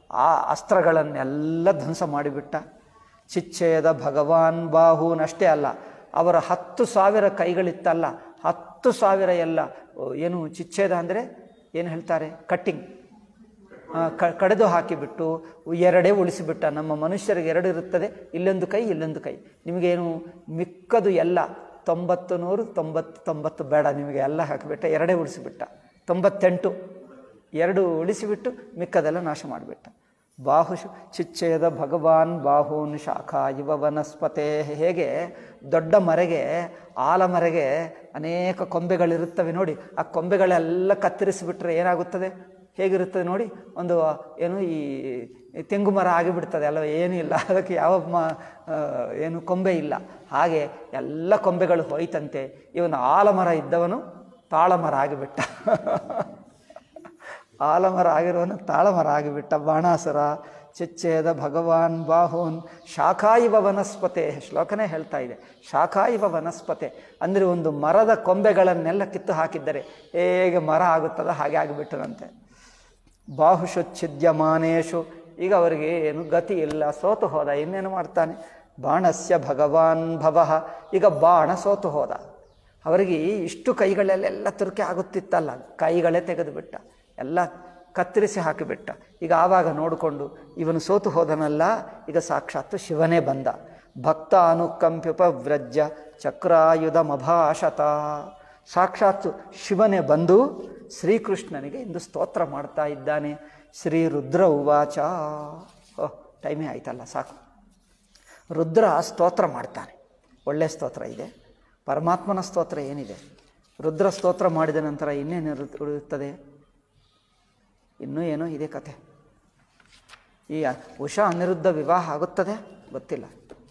ಆ ಅಸ್ತ್ರಗಳನ್ನೆಲ್ಲ ಧ್ವಂಸ ಮಾಡಿಬಿಟ್ಟ ಚಿಚ್ಚೇದ ಭಗವಾನ್ ಬಾಹುನಷ್ಟೇ ಅಲ್ಲ ಅವರ ಹತ್ತು ಸಾವಿರ ಕೈಗಳಿತ್ತಲ್ಲ ಹತ್ತು ಸಾವಿರ ಎಲ್ಲ ಓ, ಏನು ಚಿಚ್ಚೇದ ಅಂದರೆ ಏನು ಹೇಳ್ತಾರೆ ಕಟ್ಟಿಂಗ್ ಆ, ಕ- ಕಡಿದು ಹಾಕಿಬಿಟ್ಟು ಎರಡೇ ಉಳಿಸಿಬಿಟ್ಟ ನಮ್ಮ ಮನುಷ್ಯರಿಗೆ ಎರಡು ಇರುತ್ತದೆ ಇಲ್ಲೊಂದು ಕೈ ಇಲ್ಲೊಂದು ಕೈ ನಿಮಗೇನು ಮಿಕ್ಕದು ಎಲ್ಲ ತೊಂಬತ್ತು ನೂರು ತೊಂಬತ್ತು ತೊಂಬತ್ತು ಬೇಡ ನಿಮಗೆ ಎಲ್ಲ ಹಾಕಿಬಿಟ್ಟ ಎರಡೇ ಉಳಿಸಿಬಿಟ್ಟ ತೊಂಬತ್ತೆಂಟು ಎರಡು ಉಳಿಸಿಬಿಟ್ಟು ಮಿಕ್ಕದೆಲ್ಲ ನಾಶ ಮಾಡಿಬಿಟ್ಟ ಬಾಹುಶು ಚಿಚ್ಚೇದ ಭಗವಾನ್ ಬಾಹೂನ್ ಶಾಖಾ ಇವ ವನಸ್ಪತೆ ಹೇಗೆ ದೊಡ್ಡ ಮರೆಗೆ ಆಲಮರೆಗೆ ಅನೇಕ ಕೊಂಬೆಗಳಿರುತ್ತವೆ ನೋಡಿ ಆ ಕೊಂಬೆಗಳೆಲ್ಲ ಕತ್ತರಿಸಿಬಿಟ್ರೆ ಏನಾಗುತ್ತದೆ ಹೇಗಿರುತ್ತದೆ ನೋಡಿ ಒಂದು ಏನು ಈ ಈ ತೆಂಗು ಮರ ಆಗಿಬಿಡ್ತದೆ ಅಲ್ಲ ಏನೂ ಇಲ್ಲ ಅದಕ್ಕೆ ಯಾವ ಮ ಆ, ಏನು ಕೊಂಬೆ ಇಲ್ಲ ಹಾಗೆ ಎಲ್ಲ ಕೊಂಬೆಗಳು ಹೋಯ್ತಂತೆ ಇವನು ಆಲಮರ ಇದ್ದವನು ತಾಳಮರ ಆಗಿಬಿಟ್ಟ ಆಲಮರ ಆಗಿರುವನು ತಾಳಮರ ಆಗಿಬಿಟ್ಟ ಬಾಣಾಸುರ ಚಿಚ್ಚೇದ ಭಗವಾನ್ ಬಾಹೂನ್ ಶಾಖಾಯಿವ ವನಸ್ಪತೆ ಶ್ಲೋಕನೇ ಹೇಳ್ತಾ ಇದೆ ಶಾಖಾಯಿವ ವನಸ್ಪತೆ ಅಂದರೆ ಒಂದು ಮರದ ಕೊಂಬೆಗಳನ್ನೆಲ್ಲ ಕಿತ್ತು ಹಾಕಿದ್ದರೆ ಹೇಗೆ ಮರ ಆಗುತ್ತದೋ ಹಾಗೆ ಆಗಿಬಿಟ್ಟರಂತೆ ಬಾಹುಷು ಛಿದ್ಯಮಾನೇಶು ಈಗ ಅವರಿಗೆ ಏನು ಗತಿ ಇಲ್ಲ ಸೋತು ಹೋದ ಇನ್ನೇನು ಮಾಡ್ತಾನೆ ಬಾಣಸ್ಯ ಭಗವಾನ್ ಭವಃ ಈಗ ಬಾಣ ಸೋತು ಹೋದ ಅವರಿಗೆ ಇಷ್ಟು ಕೈಗಳಲ್ಲೆಲ್ಲ ತುರ್ಕೆ ಆಗುತ್ತಿತ್ತಲ್ಲ ಕೈಗಳೇ ತೆಗೆದುಬಿಟ್ಟ ಎಲ್ಲ ಕತ್ತರಿಸಿ ಹಾಕಿಬಿಟ್ಟ ಈಗ ಆವಾಗ ನೋಡಿಕೊಂಡು ಇವನು ಸೋತು ಹೋದನಲ್ಲ ಈಗ ಸಾಕ್ಷಾತ್ತು ಶಿವನೇ ಬಂದ ಭಕ್ತ ಅನುಕಂಪ್ಯುಪ ವ್ರಜ್ಯ ಚಕ್ರಾಯುಧ ಮಭಾಷತ ಸಾಕ್ಷಾತ್ತು ಶಿವನೇ ಬಂದು ಶ್ರೀಕೃಷ್ಣನಿಗೆ ಇಂದು ಸ್ತೋತ್ರ ಮಾಡ್ತಾ ಇದ್ದಾನೆ ಶ್ರೀ ರುದ್ರ ಉವಾಚ ಓಹ್ ಟೈಮೇ ಆಯ್ತಲ್ಲ ಸಾಕು ರುದ್ರ ಸ್ತೋತ್ರ ಮಾಡ್ತಾನೆ ಒಳ್ಳೆ ಸ್ತೋತ್ರ ಇದೆ ಪರಮಾತ್ಮನ ಸ್ತೋತ್ರ ಏನಿದೆ ರುದ್ರ ಸ್ತೋತ್ರ ಮಾಡಿದ ನಂತರ ಇನ್ನೇನು ಇರು- ಉಳಿಯುತ್ತದೆ ಇನ್ನೂ ಏನೋ ಇದೆ ಕತೆ ಈ ಉಷಾ ಅನಿರುದ್ಧ ವಿವಾಹ ಆಗುತ್ತದೆ ಗೊತ್ತಿಲ್ಲ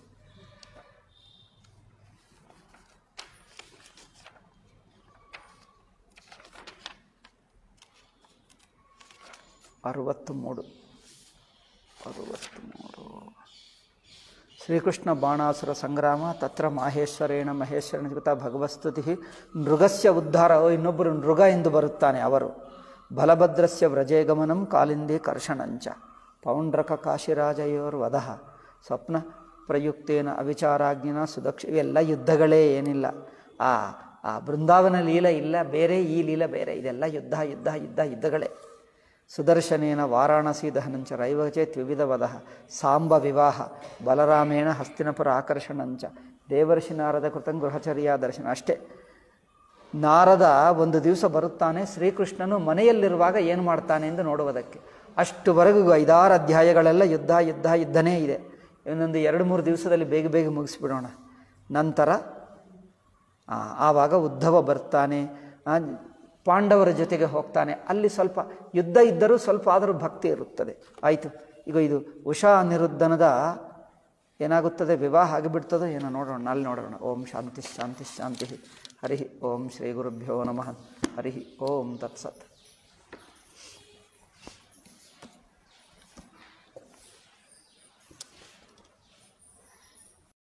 ಅರುವತ್ತು ಮೂರು ಅರುವತ್ತು ಮೂರು ಶ್ರೀಕೃಷ್ಣ ಬಾಣಾಸುರ ಸಂಗ್ರಾಮ ತತ್ರ ಮಾಹೇಶ್ವರೇಣ ಮಹೇಶ್ವರನ ಜಗತ ಭಗವಸ್ತುತಿ ಮೃಗಸ್ಯ ಉದ್ಧಾರ ಓ, ಇನ್ನೊಬ್ಬರು ಮೃಗ ಎಂದು ಬರುತ್ತಾನೆ ಅವರು ಬಲಭದ್ರಸ್ಯ ವ್ರಜೇಗಮನಂ ಕಾಲಿಂದಿ ಕರ್ಷಣಂಚ ಪೌಂಡ್ರಕ ಕಾಶಿರಾಜಯೋರ್ ವಧಃ ಸ್ವಪ್ನ ಪ್ರಯುಕ್ತೇನ ಅವಿಚಾರಾಜ್ಞಿನ ಸುದಕ್ಷ ಇವೆಲ್ಲ ಯುದ್ಧಗಳೇ ಏನಿಲ್ಲ ಆ ಆ ಬೃಂದಾವನ ಲೀಲ ಇಲ್ಲ ಬೇರೆ ಈ ಲೀಲ ಬೇರೆ ಇದೆಲ್ಲ ಯುದ್ಧ ಯುದ್ಧ ಯುದ್ಧ ಯುದ್ಧಗಳೇ ಸುದರ್ಶನೇನ ವಾರಾಣಸಿ ದಹನಂಚ ರೈವಚೇತ್ ವಿವಿಧ ವಧ ಸಾಂಬ ವಿವಾಹ ಬಲರಾಮೇಣ ಹಸ್ತಿನಪುರ ಆಕರ್ಷಣಂಚ ದೇವರ್ಷಿ ನಾರದ ಕೃತಂ ಗೃಹಚರ್ಯ ದರ್ಶನ ಅಷ್ಟೇ ನಾರದ ಒಂದು ದಿವಸ ಬರುತ್ತಾನೆ ಶ್ರೀಕೃಷ್ಣನು ಮನೆಯಲ್ಲಿರುವಾಗ ಏನು ಮಾಡ್ತಾನೆ ಎಂದು ನೋಡುವುದಕ್ಕೆ ಅಷ್ಟುವರೆಗೂ ಐದಾರು ಅಧ್ಯಾಯಗಳೆಲ್ಲ ಯುದ್ಧ ಯುದ್ಧ ಯುದ್ಧನೇ ಇದೆ ಇನ್ನೊಂದು ಎರಡು ಮೂರು ದಿವಸದಲ್ಲಿ ಬೇಗ ಬೇಗ ಮುಗಿಸ್ಬಿಡೋಣ ನಂತರ ಆ, ಆವಾಗ ಉದ್ಧವ ಬರ್ತಾನೆ ಆ, ಪಾಂಡವರ ಜೊತೆಗೆ ಹೋಗ್ತಾನೆ ಅಲ್ಲಿ ಸ್ವಲ್ಪ ಯುದ್ಧ ಇದ್ದರೂ ಸ್ವಲ್ಪ ಆದರೂ ಭಕ್ತಿ ಇರುತ್ತದೆ ಆಯಿತು ಈಗ ಇದು ಉಷಾ ಅನಿರುದ್ಧನದ ಏನಾಗುತ್ತದೆ ವಿವಾಹ ಆಗಿಬಿಡ್ತದೋ ಏನೋ ನೋಡೋಣ ಅಲ್ಲಿ ನೋಡೋಣ ಓಂ ಶಾಂತಿ ಶಾಂತಿ ಶಾಂತಿ ಹರಿ ಓಂ ಶ್ರೀ ಗುರುಭ್ಯೋ ನಮಃ ಹರಿ ಓಂ ತತ್ಸತ್